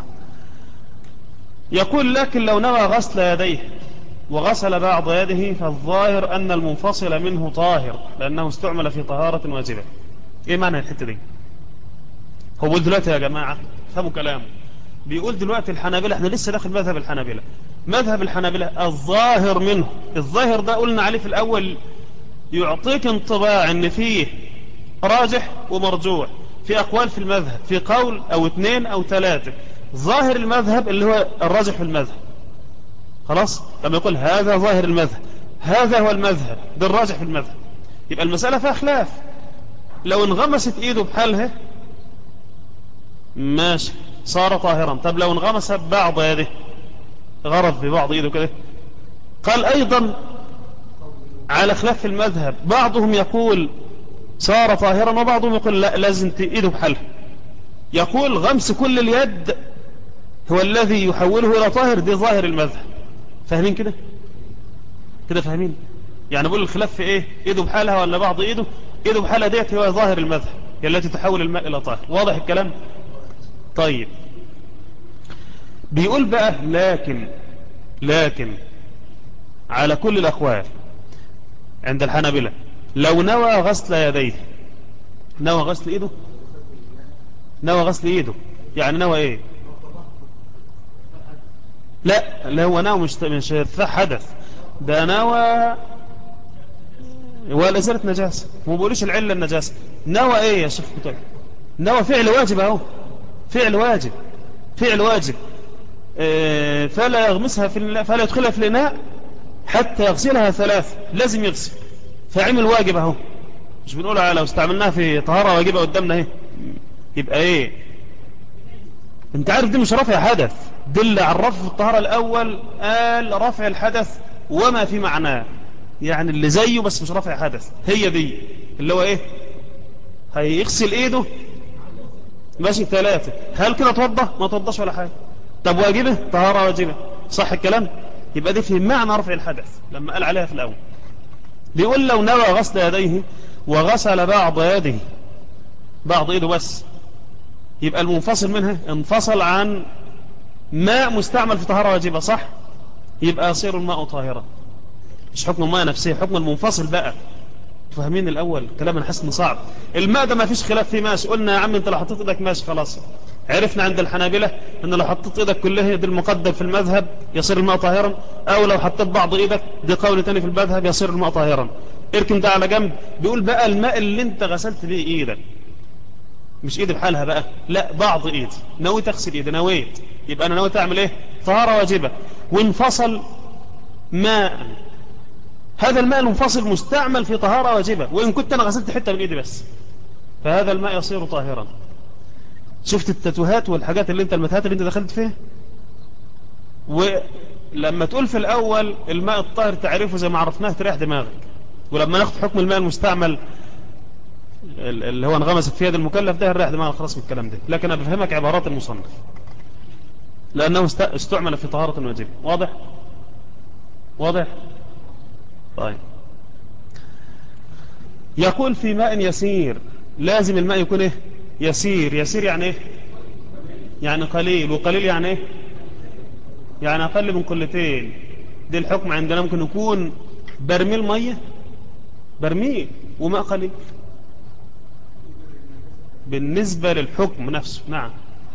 يقول لكن لو نوى غسل يديه وغسل بعض يده فالظاهر أن المنفصل منه طاهر لأنه استعمل في طهارة واجبة ايه معنى الحتة دي هو بيقول دلوقتي يا جماعة فهموا كلامه بيقول دلوقتي الحنابلة احنا لسه داخل مذهب الحنابلة مذهب الحنابلة الظاهر منه الظاهر ده قلنا عليه في الأول يعطيك انطباع ان فيه راجح ومرجوح في أقوال في المذهب في قول أو اثنين أو ثلاثة ظاهر المذهب اللي هو الراجح في المذهب خلاص لما يقول هذا ظاهر المذهب هذا هو المذهب ده الراجح في المذهب يبقى المسألة فيها خلاف لو انغمست ايده بحالها ماشي صار طاهرا طب لو انغمس بعض يده غرف ببعض ايده كده قال ايضا على خلاف المذهب بعضهم يقول صار طاهرا وبعضهم يقول لا لازم ايده بحالها يقول غمس كل اليد هو الذي يحوله الى طاهر دي ظاهر المذهب فاهمين كده كده فاهمين يعني بقول الخلاف في ايه ايده بحالها ولا بعض ايده ايده بحالها ديت هو ظاهر المذهب هي التي تحول الماء الى طاهر واضح الكلام طيب بيقول بقى لكن لكن على كل الأقوال عند الحنابلة لو نوى غسل يديه نوى غسل ايده نوى غسل ايده يعني نوى ايه لا لا هو نوى مش مش حدث ده نوى ولا زالت نجاسة ما بقولوش العلة النجاسة نوى ايه يا شيخ كتاب نوى فعل واجب اهو فعل واجب فعل واجب اه فلا يغمسها في فلا يدخلها في الإناء حتى يغسلها ثلاث لازم يغسل فعمل واجب اهو مش بنقول لو استعملناها في طهارة واجبة قدامنا اهي يبقى ايه انت عارف دي مش رفع حدث دل على الرفع في الطهارة الاول قال رفع الحدث وما في معناه يعني اللي زيه بس مش رفع حدث هي دي اللي هو ايه هيغسل ايده ماشي ثلاثة هل كده توضى ما توضاش ولا حاجة طب واجبه طهارة واجبة صح الكلام يبقى دي في معنى رفع الحدث لما قال عليها في الأول بيقول لو نوى غسل يديه وغسل بعض يده بعض ايده بس يبقى المنفصل منها انفصل عن ماء مستعمل في طهارة واجبة صح يبقى يصير الماء طاهرا مش حكم الماء نفسه حكم المنفصل بقى فاهمين الاول كلام انا حاسس صعب الماء ده ما فيش خلاف فيه ماشي قلنا يا عم انت لو حطيت ايدك ماشي خلاص عرفنا عند الحنابلة ان لو حطيت ايدك كلها دي المقدم في المذهب يصير الماء طاهرا او لو حطيت بعض ايدك دي قول تاني في المذهب يصير الماء طاهرا اركن ده على جنب بيقول بقى الماء اللي انت غسلت بيه ايدك مش ايدي بحالها بقى لا بعض ايدي نويت اغسل ايدي نويت يبقى انا نويت اعمل ايه طهارة واجبة وانفصل ماء هذا الماء المنفصل مستعمل في طهارة واجبة وإن كنت أنا غسلت حتة من إيدي بس فهذا الماء يصير طاهرا شفت التتوهات والحاجات اللي انت المتهات اللي انت دخلت فيها ولما تقول في الأول الماء الطاهر تعرفه زي ما عرفناه تريح دماغك ولما ناخد حكم الماء المستعمل اللي هو انغمس في يد المكلف ده نريح دماغك خلاص من الكلام ده لكن أنا بفهمك عبارات المصنف لأنه استعمل في طهارة واجبة واضح واضح طيب يقول في ماء يسير لازم الماء يكون ايه يسير يسير يعني ايه يعني قليل وقليل يعني ايه يعني اقل من قلتين دي الحكم عندنا ممكن يكون برميل مية برميل وماء قليل بالنسبة للحكم نفسه نعم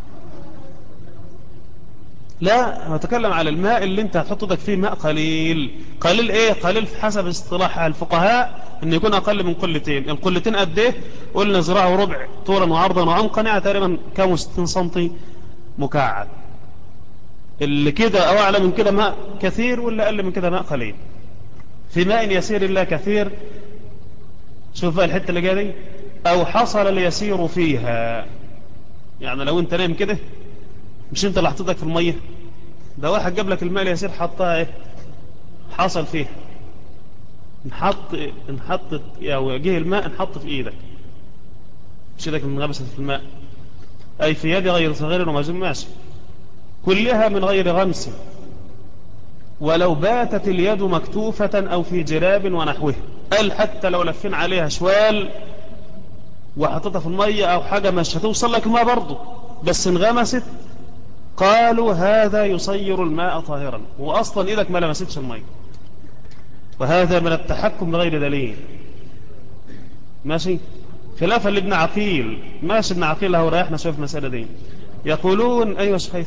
لا هتكلم على الماء اللي انت هتحط ايدك فيه ماء قليل قليل ايه قليل في حسب اصطلاح الفقهاء ان يكون اقل من قلتين القلتين قد ايه قلنا زراعه وربع طولا وعرضا وعمقا يعني تقريبا كام 60 سم مكعب اللي كده او اعلى من كده ماء كثير ولا اقل من كده ماء قليل في ماء يسير الا كثير شوف بقى الحته اللي جايه دي او حصل اليسير فيها يعني لو انت نايم كده مش انت اللي حطيتك في المية ده واحد جاب لك الماء اليسير حطها ايه حصل فيه نحط نحط او جه الماء نحط في ايدك مش ايدك من غمست في الماء اي في يد غير صغير ومجزوم ماشي كلها من غير غمس ولو باتت اليد مكتوفة او في جراب ونحوه قال حتى لو لفين عليها شوال وحطتها في المية او حاجة مش هتوصل لك الماء برضه بس انغمست قالوا هذا يصير الماء طاهرا وأصلا إيدك ما لمستش الماء وهذا من التحكم بغير دليل ماشي خلافا لابن عقيل ماشي ابن عقيل له ريحنا شوف المسألة دي يقولون أيوة شحيث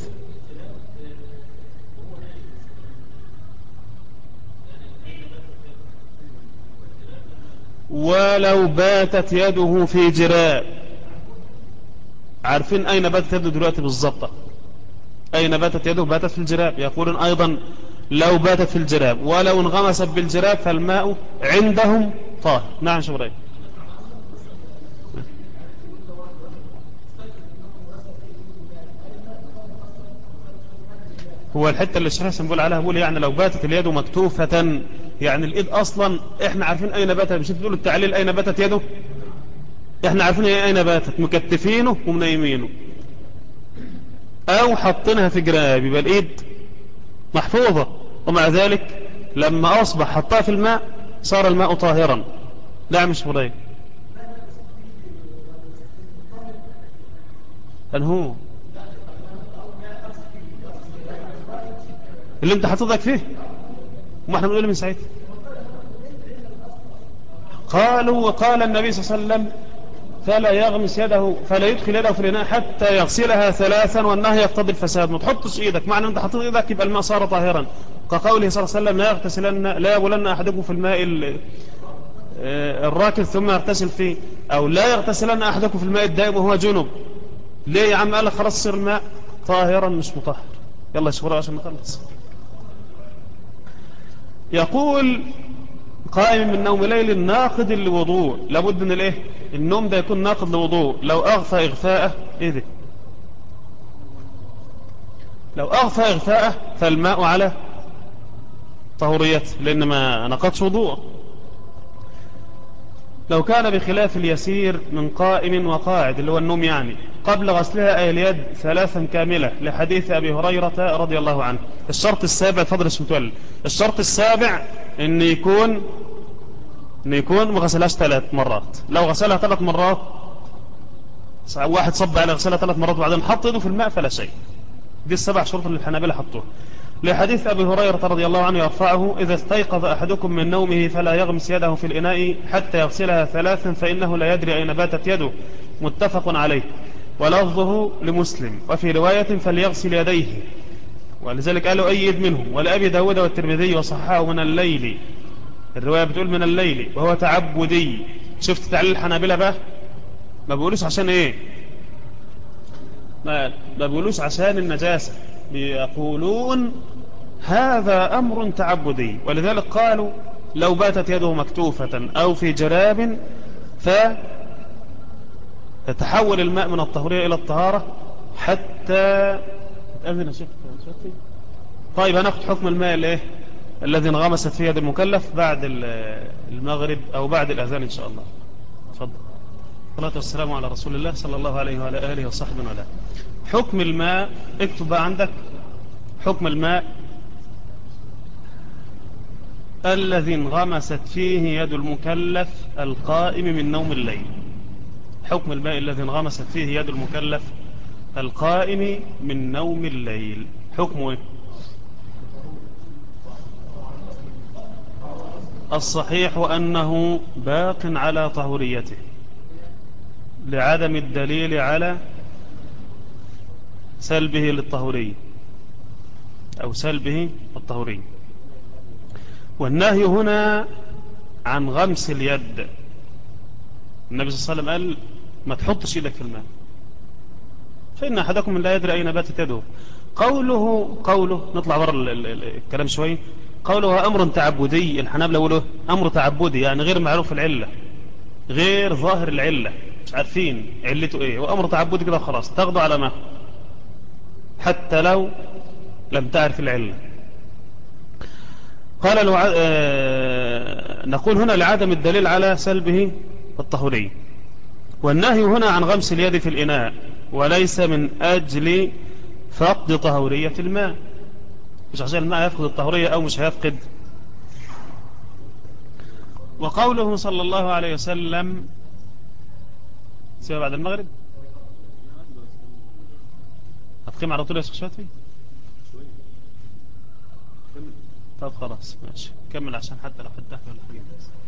ولو باتت يده في جراب عارفين أين باتت يده دلوقتي بالضبط أين باتت يده باتت في الجراب يقولون أيضا لو باتت في الجراب ولو انغمست بالجراب فالماء عندهم طاهر نعم شبرين هو الحتة اللي الشيخ بيقول عليها بيقول يعني لو باتت اليد مكتوفة يعني الإيد أصلا إحنا عارفين أين باتت مش تقول التعليل أين باتت يده إحنا عارفين أين باتت مكتفينه ومنيمينه او حطينها في جراب يبقى الايد محفوظة ومع ذلك لما اصبح حطها في الماء صار الماء طاهرا لا مش مريك هو اللي انت حطيتك فيه وما احنا بنقول من ساعتها قالوا وقال النبي صلى الله عليه وسلم فلا يغمس يده فلا يدخل يده في الإناء حتى يغسلها ثلاثا والنهي يقتضي الفساد ما تحطش ايدك معنى انت حطيت ايدك يبقى الماء صار طاهرا كقوله صلى الله عليه وسلم لا يغتسلن لا يبولن احدكم في الماء آه، الراكد ثم يغتسل فيه او لا يغتسلن احدكم في الماء الدائم وهو جنب ليه يا عم قال لك خلاص صير الماء طاهرا مش مطهر يلا شكرا عشان نخلص يقول قائم من نوم ليل ناقض لوضوء لابد من الايه النوم ده يكون ناقض لوضوء لو اغفى اغفاءه ايه ده لو اغفى اغفاءه فالماء على طهوريته لان ما نقضش وضوء لو كان بخلاف اليسير من قائم وقاعد اللي هو النوم يعني قبل غسلها أي اليد ثلاثا كاملة لحديث أبي هريرة رضي الله عنه الشرط السابع فضل اسم متولي الشرط السابع ان يكون ان يكون ما غسلهاش ثلاث مرات لو غسلها ثلاث مرات واحد صب على غسلها ثلاث مرات وبعدين حط يده في الماء فلا شيء دي السبع شروط اللي الحنابلة حطوها لحديث أبي هريرة رضي الله عنه يرفعه إذا استيقظ أحدكم من نومه فلا يغمس يده في الإناء حتى يغسلها ثلاثا فإنه لا يدري أين باتت يده متفق عليه ولفظه لمسلم وفي رواية فليغسل يديه ولذلك قالوا أي يد منهم ولأبي داود والترمذي وصححه من الليل الرواية بتقول من الليل وهو تعبدي شفت تعليل الحنابلة بقى ما بيقولوش عشان ايه ما, ما بيقولوش عشان النجاسة بيقولون هذا أمر تعبدي ولذلك قالوا لو باتت يده مكتوفة أو في جراب فتتحول الماء من الطهورية إلى الطهارة حتى تأذن شيخ طيب هناخد حكم الماء الايه الذي انغمست فيه يد المكلف بعد المغرب أو بعد الأذان إن شاء الله تفضل الصلاة والسلام على رسول الله صلى الله عليه وعلى آله وصحبه وعلى حكم الماء اكتب بقى عندك حكم الماء الذي انغمست فيه يد المكلف القائم من نوم الليل حكم الماء الذي انغمست فيه يد المكلف القائم من نوم الليل حكمه ايه الصحيح أنه باق على طهوريته لعدم الدليل على سلبه للطهوري أو سلبه الطهوري والنهي هنا عن غمس اليد النبي صلى الله عليه وسلم قال ما تحطش يدك في الماء فإن أحدكم لا يدري أين باتت يده قوله قوله نطلع بره الكلام شوي قوله أمر تعبدي الحنابلة يقولوا أمر تعبدي يعني غير معروف العلة غير ظاهر العلة مش عارفين علته ايه وأمر تعبدي كده خلاص تاخده على ما حتى لو لم تعرف العلة قال لو آه نقول هنا لعدم الدليل على سلبه الطهوري والنهي هنا عن غمس اليد في الإناء وليس من أجل فقد طهورية الماء مش عشان الماء يفقد الطهورية أو مش هيفقد وقوله صلى الله عليه وسلم سوى بعد المغرب هتقيم على طول يا شيخ شاتي طب خلاص ماشي كمل عشان حتى لو فتحت ولا حاجه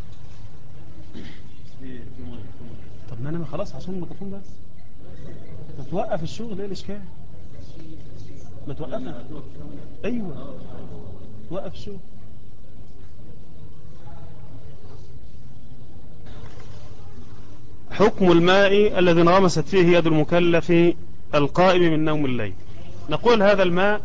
طب ما انا خلاص عشان الميكروفون بس توقف الشغل ايه الاشكال ما توقفها ايوه وقف الشغل حكم الماء الذي انغمست فيه يد المكلف القائم من نوم الليل نقول هذا الماء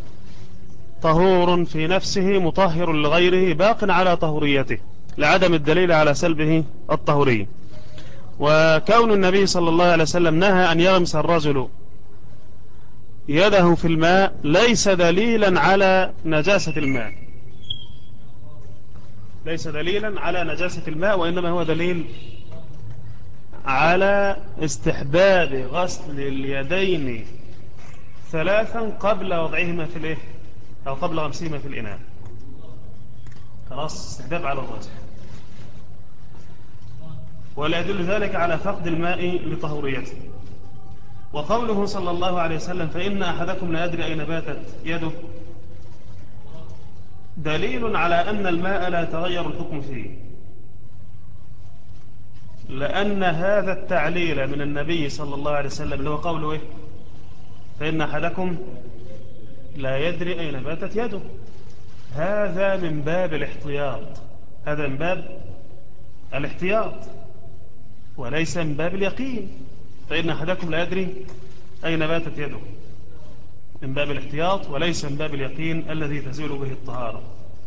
طهور في نفسه مطهر لغيره باق على طهوريته لعدم الدليل على سلبه الطهوري وكون النبي صلى الله عليه وسلم نهى أن يغمس الرجل يده في الماء ليس دليلا على نجاسة الماء ليس دليلا على نجاسة الماء وإنما هو دليل على استحباب غسل اليدين ثلاثا قبل وضعهما في الايه او قبل غمسهما في الاناء خلاص استحباب على الراجح ولا يدل ذلك على فقد الماء لطهوريته وقوله صلى الله عليه وسلم فإن أحدكم لا يدري أين باتت يده دليل على أن الماء لا يتغير الحكم فيه لأن هذا التعليل من النبي صلى الله عليه وسلم اللي هو قوله إيه فإن أحدكم لا يدري أين باتت يده هذا من باب الاحتياط هذا من باب الاحتياط وليس من باب اليقين فإن أحدكم لا يدري أين باتت يده من باب الاحتياط وليس من باب اليقين الذي تزول به الطهارة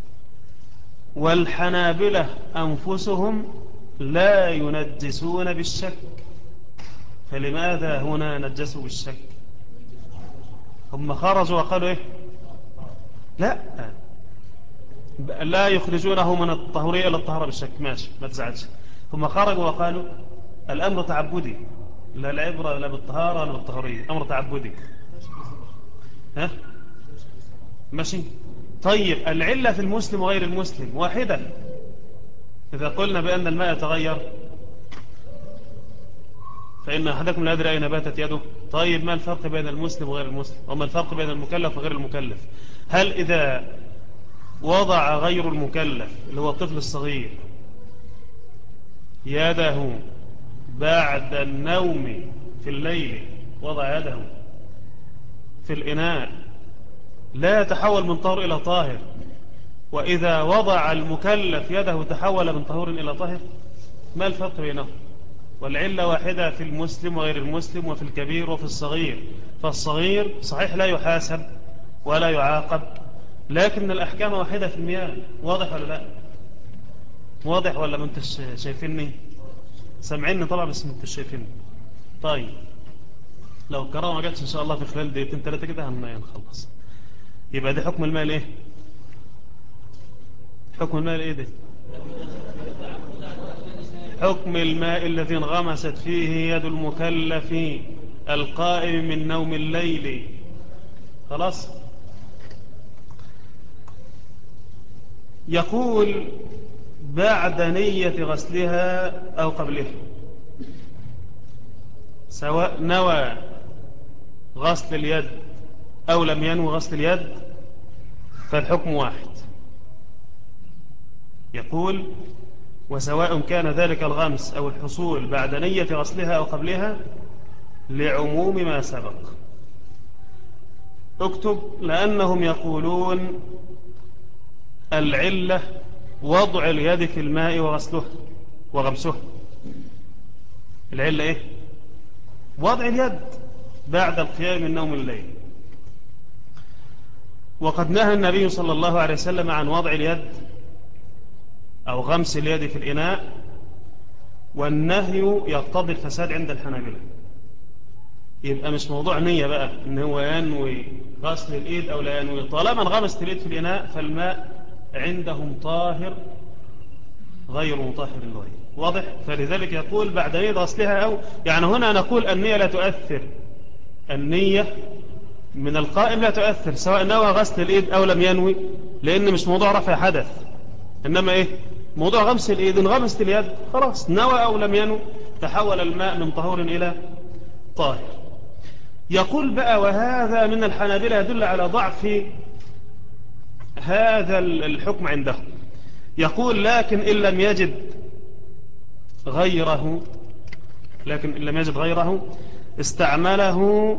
والحنابلة أنفسهم لا ينجسون بالشك فلماذا هنا نجسوا بالشك هم خرجوا وقالوا ايه لا لا يخرجونه من الطهورية إلى الطهارة بالشك ماشي ما تزعلش هم خرجوا وقالوا الأمر تعبدي لا العبرة لا بالطهارة ولا بالطهورية أمر تعبدي ها ماشي طيب العلة في المسلم وغير المسلم واحدة إذا قلنا بأن الماء يتغير فإن أحدكم لا يدري أين باتت يده طيب ما الفرق بين المسلم وغير المسلم وما الفرق بين المكلف وغير المكلف هل إذا وضع غير المكلف اللي هو الطفل الصغير يده بعد النوم في الليل وضع يده في الإناء لا يتحول من طهور إلى طاهر وإذا وضع المكلف يده تحول من طهور إلى طاهر ما الفرق بينهم والعلة واحدة في المسلم وغير المسلم وفي الكبير وفي الصغير فالصغير صحيح لا يحاسب ولا يعاقب لكن الأحكام واحدة في المياه واضح ولا لا واضح ولا ما انتش شايفيني سامعيني طبعا بس ما انتش شايفيني طيب لو الكرامة ما جاتش ان شاء الله في خلال دقيقتين ثلاثة كده هنخلص يبقى ده حكم المال ايه حكم المال ايه ده حكم الماء الذي انغمست فيه يد المكلف القائم من نوم الليل خلاص يقول بعد نية غسلها أو قبلها سواء نوى غسل اليد أو لم ينوي غسل اليد فالحكم واحد يقول وسواء كان ذلك الغمس أو الحصول بعد نية غسلها أو قبلها لعموم ما سبق اكتب لأنهم يقولون العلة وضع اليد في الماء وغسلها وغمسها العلة ايه وضع اليد بعد القيام من نوم الليل وقد نهى النبي صلى الله عليه وسلم عن وضع اليد أو غمس اليد في الإناء والنهي يقتضي الفساد عند الحنابلة يبقى مش موضوع نية بقى ان هو ينوي غسل الإيد أو لا ينوي طالما انغمست الإيد في الإناء فالماء عندهم طاهر غير مطهر للغير واضح فلذلك يقول بعد نية غسلها أو يعني هنا نقول النية لا تؤثر النية من القائم لا تؤثر سواء نوى غسل الإيد أو لم ينوي لأن مش موضوع رفع حدث إنما إيه موضوع غمس الإيد إن غمست اليد خلاص نوى أو لم ينو تحول الماء من طهور إلى طاهر يقول بقى وهذا من الحنابلة يدل على ضعف هذا الحكم عنده يقول لكن إن لم يجد غيره لكن إن لم يجد غيره استعمله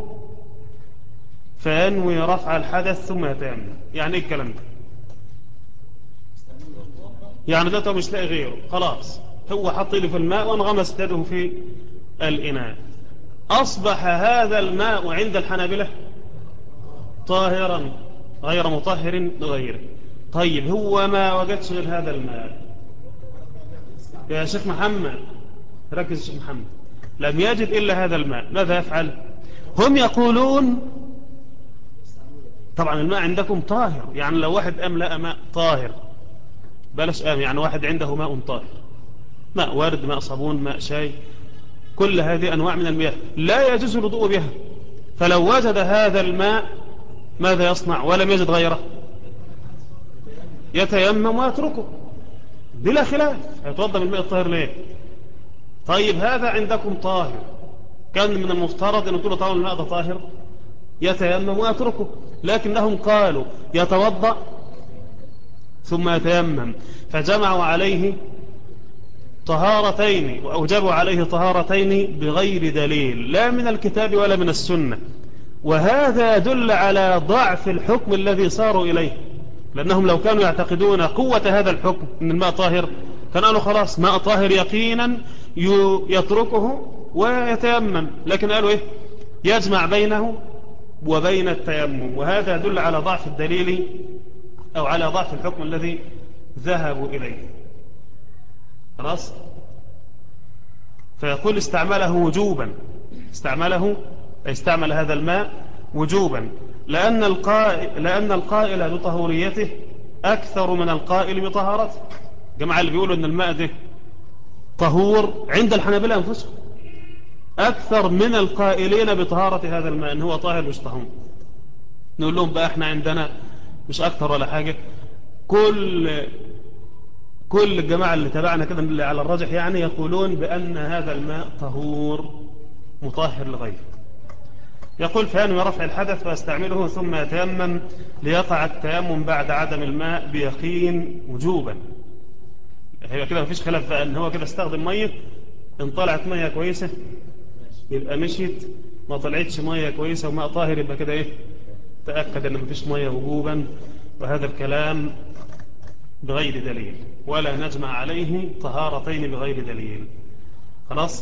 فينوي رفع الحدث ثم يتيمم يعني ايه الكلام ده يعني ده مش لاقي غيره خلاص هو حط له في الماء وانغمس يده في الإناء أصبح هذا الماء عند الحنابلة طاهرا غير مطهر لغيره طيب هو ما وجدش غير هذا الماء يا شيخ محمد ركز شيخ محمد لم يجد إلا هذا الماء ماذا يفعل هم يقولون طبعا الماء عندكم طاهر يعني لو واحد أملأ ماء طاهر بلاش آم يعني واحد عنده ماء طاهر ماء ورد ماء صابون ماء شاي كل هذه أنواع من المياه لا يجوز الوضوء بها فلو وجد هذا الماء ماذا يصنع ولم يجد غيره يتيمم ويتركه بلا خلاف يتوضا من الماء الطاهر ليه طيب هذا عندكم طاهر كان من المفترض أن تقولوا طبعا الماء ده طاهر يتيمم ويتركه لكنهم قالوا يتوضأ ثم يتيمم فجمعوا عليه طهارتين وأوجبوا عليه طهارتين بغير دليل لا من الكتاب ولا من السنة وهذا يدل على ضعف الحكم الذي صاروا إليه لأنهم لو كانوا يعتقدون قوة هذا الحكم أن الماء طاهر كان قالوا خلاص ماء طاهر يقينا يتركه ويتيمم لكن قالوا إيه يجمع بينه وبين التيمم وهذا يدل على ضعف الدليل أو على ضعف الحكم الذي ذهبوا إليه خلاص فيقول استعمله وجوبا استعمله استعمل هذا الماء وجوبا لأن القائل, لأن القائل بطهوريته أكثر من القائل بطهارته جماعة اللي بيقولوا أن الماء ده طهور عند الحنابلة أنفسهم أكثر من القائلين بطهارة هذا الماء إن هو طاهر مش طهور نقول لهم بقى احنا عندنا مش أكثر ولا حاجة كل كل الجماعة اللي تبعنا كده اللي على الرجح يعني يقولون بأن هذا الماء طهور مطهر لغيره يقول فينوي رفع الحدث ويستعمله ثم يتيمم ليقع التيمم بعد عدم الماء بيقين وجوبا هي كده مفيش خلاف بقى ان هو كده استخدم ميه ان طلعت ميه كويسه يبقى مشيت ما طلعتش ميه كويسه وماء طاهر يبقى كده ايه تاكد ان مفيش ميه وجوبا وهذا الكلام بغير دليل ولا نجمع عليه طهارتين بغير دليل خلاص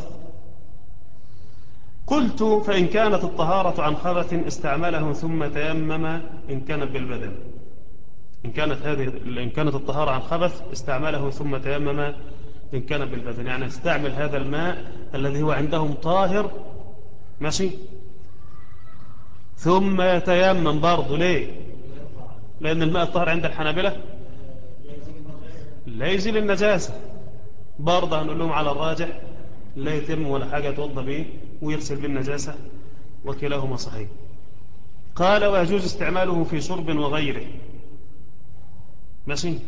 قلت فإن كانت الطهارة عن خبث استعمله ثم تيمم إن كانت بالبدن إن كانت هذه إن كانت الطهارة عن خبث استعمله ثم تيمم إن كانت بالبدن يعني استعمل هذا الماء الذي هو عندهم طاهر ماشي ثم يتيمم برضه ليه لأن الماء الطاهر عند الحنابلة لا يزيل النجاسة برضه هنقول لهم على الراجح لا يتم ولا حاجة يتوضى به ويغسل بالنجاسة وكلاهما صحيح قال ويجوز استعماله في شرب وغيره ماشي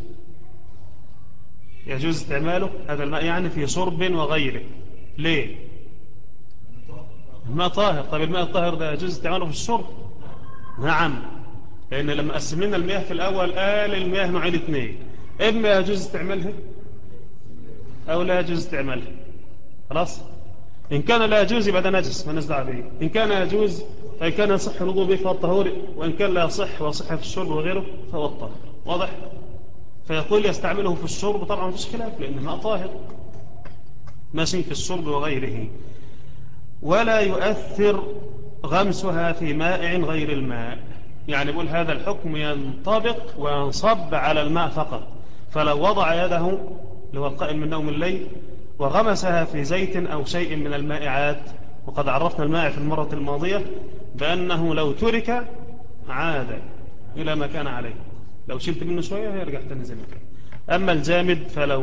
يجوز استعماله هذا الماء يعني في شرب وغيره ليه الماء طاهر طيب الماء الطاهر ده يجوز استعماله في الشرب نعم لأن لما قسم لنا المياه في الأول قال المياه نوعين اثنين إما يجوز استعمالها أو لا يجوز استعمالها خلاص إن كان لا يجوز يبقى ده نجس ما نزدع به إن كان يجوز فإن كان يصح الوضوء به فهو الطهور وإن كان لا يصح وصح في الشرب وغيره فهو الطهر واضح فيقول يستعمله في الشرب طبعا مفيش خلاف لأن الماء طاهر ماشي في الشرب وغيره ولا يؤثر غمسها في مائع غير الماء يعني يقول هذا الحكم ينطبق وينصب على الماء فقط فلو وضع يده اللي هو القائم من نوم الليل وغمسها في زيت أو شيء من المائعات وقد عرفنا الماء في المرة الماضية بأنه لو ترك عاد إلى ما كان عليه لو شلت منه شوية هيرجع تاني زي ما كان أما الجامد فلو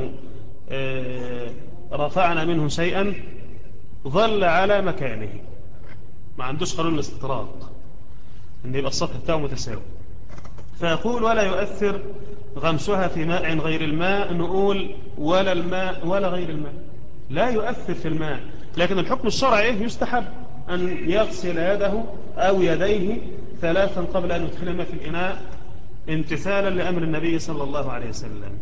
رفعنا منه شيئا ظل على مكانه ما عندوش قانون الاستطراق ان يبقى السطح بتاعه متساوي فيقول ولا يؤثر غمسها في ماء غير الماء نقول ولا الماء ولا غير الماء لا يؤثر في الماء لكن الحكم الشرعي يستحب أن يغسل يده أو يديه ثلاثا قبل أن يدخلهما في الإناء امتثالا لأمر النبي صلى الله عليه وسلم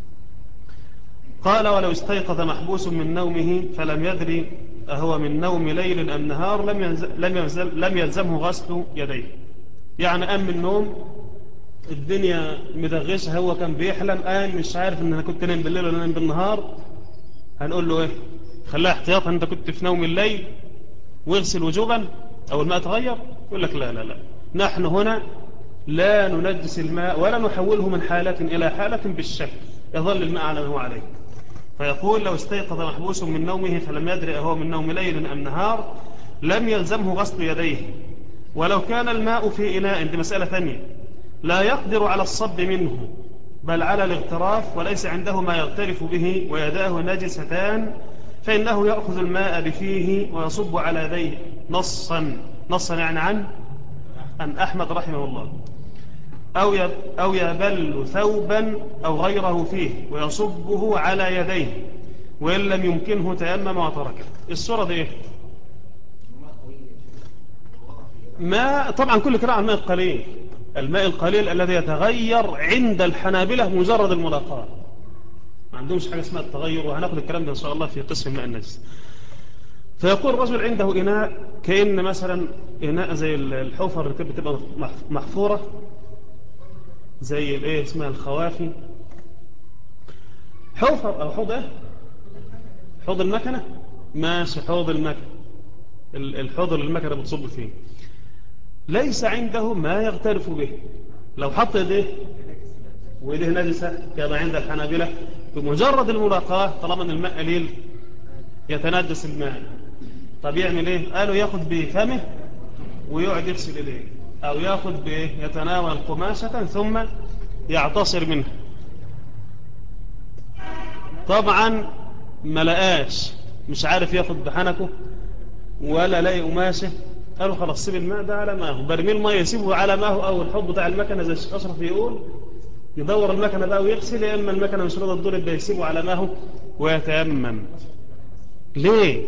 قال ولو استيقظ محبوس من نومه فلم يدري أهو من نوم ليل أم نهار لم, ينزل لم, ينزل لم يلزمه غسل يديه يعني قام من النوم الدنيا مدغشة هو كان بيحلم قام مش عارف ان انا كنت نايم بالليل ولا نايم بالنهار هنقول له ايه خليها احتياطا انت كنت في نوم الليل واغسل وجوبا او الماء تغير يقول لك لا لا لا نحن هنا لا ننجس الماء ولا نحوله من حالة إلى حالة بالشك يظل الماء على ما هو عليه فيقول لو استيقظ محبوس من نومه فلم يدري أهو من نوم ليل أم نهار لم يلزمه غسل يديه ولو كان الماء في إناء دي مسألة ثانية لا يقدر على الصب منه بل على الاغتراف وليس عنده ما يغترف به ويداه نجستان فإنه يأخذ الماء بفيه ويصب على يديه نصا نصا يعني عن عن أحمد رحمه الله أو أو يبل ثوبا أو غيره فيه ويصبه على يديه وإن لم يمكنه تيمم وتركه الصورة دي إيه؟ ما طبعا كل كلام عن الماء القليل الماء القليل الذي يتغير عند الحنابلة مجرد الملاقاة ما عندهمش حاجة اسمها التغير وهناخد الكلام ده إن شاء الله في قسم الماء النجس فيقول الرجل عنده إناء كأن مثلا إناء زي الحفر اللي بتبقى محفورة زي الايه اسمها الخوافي حفر او حوض ايه حوض المكنة ماشي حوض المكنة الحوض اللي المكنة بتصب فيه ليس عنده ما يغترف به لو حط يديه ويديه نجسة كما عند الحنابلة بمجرد الملاقاة طالما ان الماء قليل يتنجس الماء طب يعمل ايه قالوا ياخد بفمه ويقعد يغسل ايديه او ياخد بايه يتناول قماشة ثم يعتصر منها طبعا ما لقاش مش عارف ياخد بحنكه ولا لاقي قماشه قالوا خلاص سيب الماء ده على ما هو برميل ميه يسيبه على ما هو او الحوض بتاع المكنه زي الشيخ اشرف يقول يدور المكنه بقى ويغسل يا اما المكنه مش راضيه تدور يبقى يسيبه على ما هو ويتيمم ليه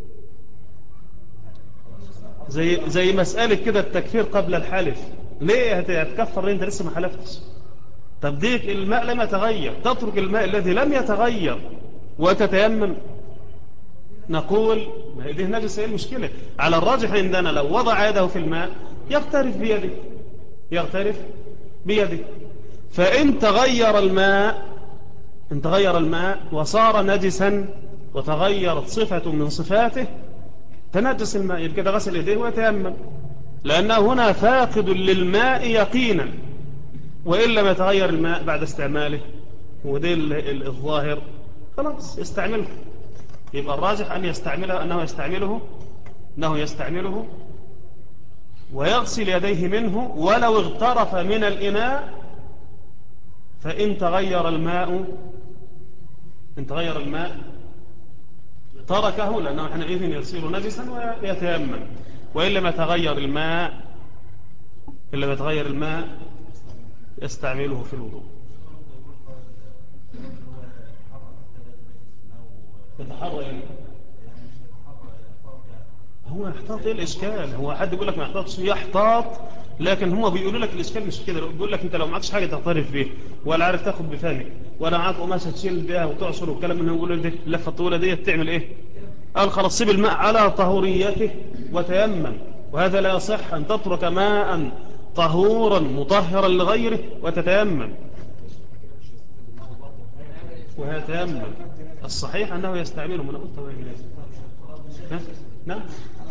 زي زي مساله كده التكفير قبل الحلف ليه هتكفر ليه انت لسه ما حلفتش طب ديك الماء لم يتغير تترك الماء الذي لم يتغير وتتيمم نقول ما دي نجس ايه المشكلة على الراجح عندنا لو وضع يده في الماء يغترف بيده يغترف بيده فإن تغير الماء إن تغير الماء وصار نجسا وتغيرت صفة من صفاته تنجس الماء يبقى ده غسل يديه ويتيمم لأنه هنا فاقد للماء يقينا وإن لم يتغير الماء بعد استعماله ودي الظاهر خلاص يستعمله يبقى الراجح أن يستعمله أنه يستعمله أنه يستعمله ويغسل يديه منه ولو اغترف من الإناء فإن تغير الماء إن تغير الماء تركه لأنه حينئذ يصير نجسا ويتيمم وإن لم يتغير الماء إن لم يتغير الماء يستعمله في الوضوء يتحرى يعني هو يحتاط ايه الاشكال هو حد يقول لك ما يحتاطش يحتاط لكن هم بيقولوا لك الاشكال مش كده بيقول لك انت لو معكش حاجه تعترف بيه ولا عارف تاخد بفمك ولا معاك قماشه تشيل بيها وتعصر والكلام من يقولوا دي اللفه الطويله دي تعمل ايه قال خلاص سيب الماء على طهوريته وتيمم وهذا لا يصح ان تترك ماء طهورا مطهرا لغيره وتتيمم ويتيمم الصحيح أنه يستعمله من قلت نعم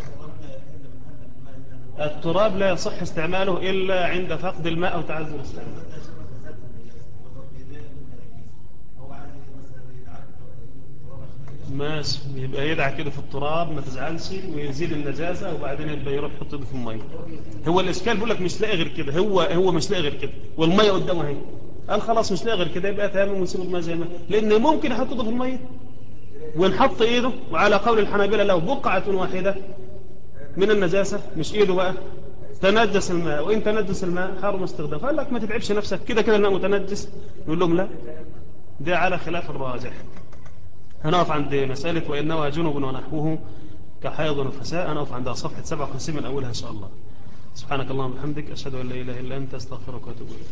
التراب لا يصح استعماله إلا عند فقد الماء أو تعذر استعماله ماشي يبقى يدعى كده في التراب ما تزعلش ويزيل النجاسة وبعدين يبقى يروح يحط ايده في الميه هو الاشكال بيقول لك مش لاقي غير كده هو هو مش لاقي غير كده والميه قدامه اهي قال خلاص مش لاقي غير كده يبقى تمام ونسيب الميه زي ما لان ممكن يحط ايده في الميه ونحط ايده وعلى قول الحنابلة لو بقعة واحدة من النجاسة مش ايده بقى تنجس الماء وإن تنجس الماء حرم استخدام قال لك ما تتعبش نفسك كده كده الماء متنجس نقول لهم لا ده على خلاف الراجح هنقف عند مسألة وإن نوى جنوب ونحوه كحيض ونفساء هنقف عند صفحة 57 من أولها إن شاء الله سبحانك اللهم وبحمدك أشهد أن لا إله إلا أنت أستغفرك وأتوب إليك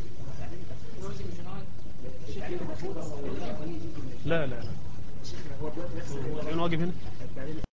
لا لا لا هو واجب هنا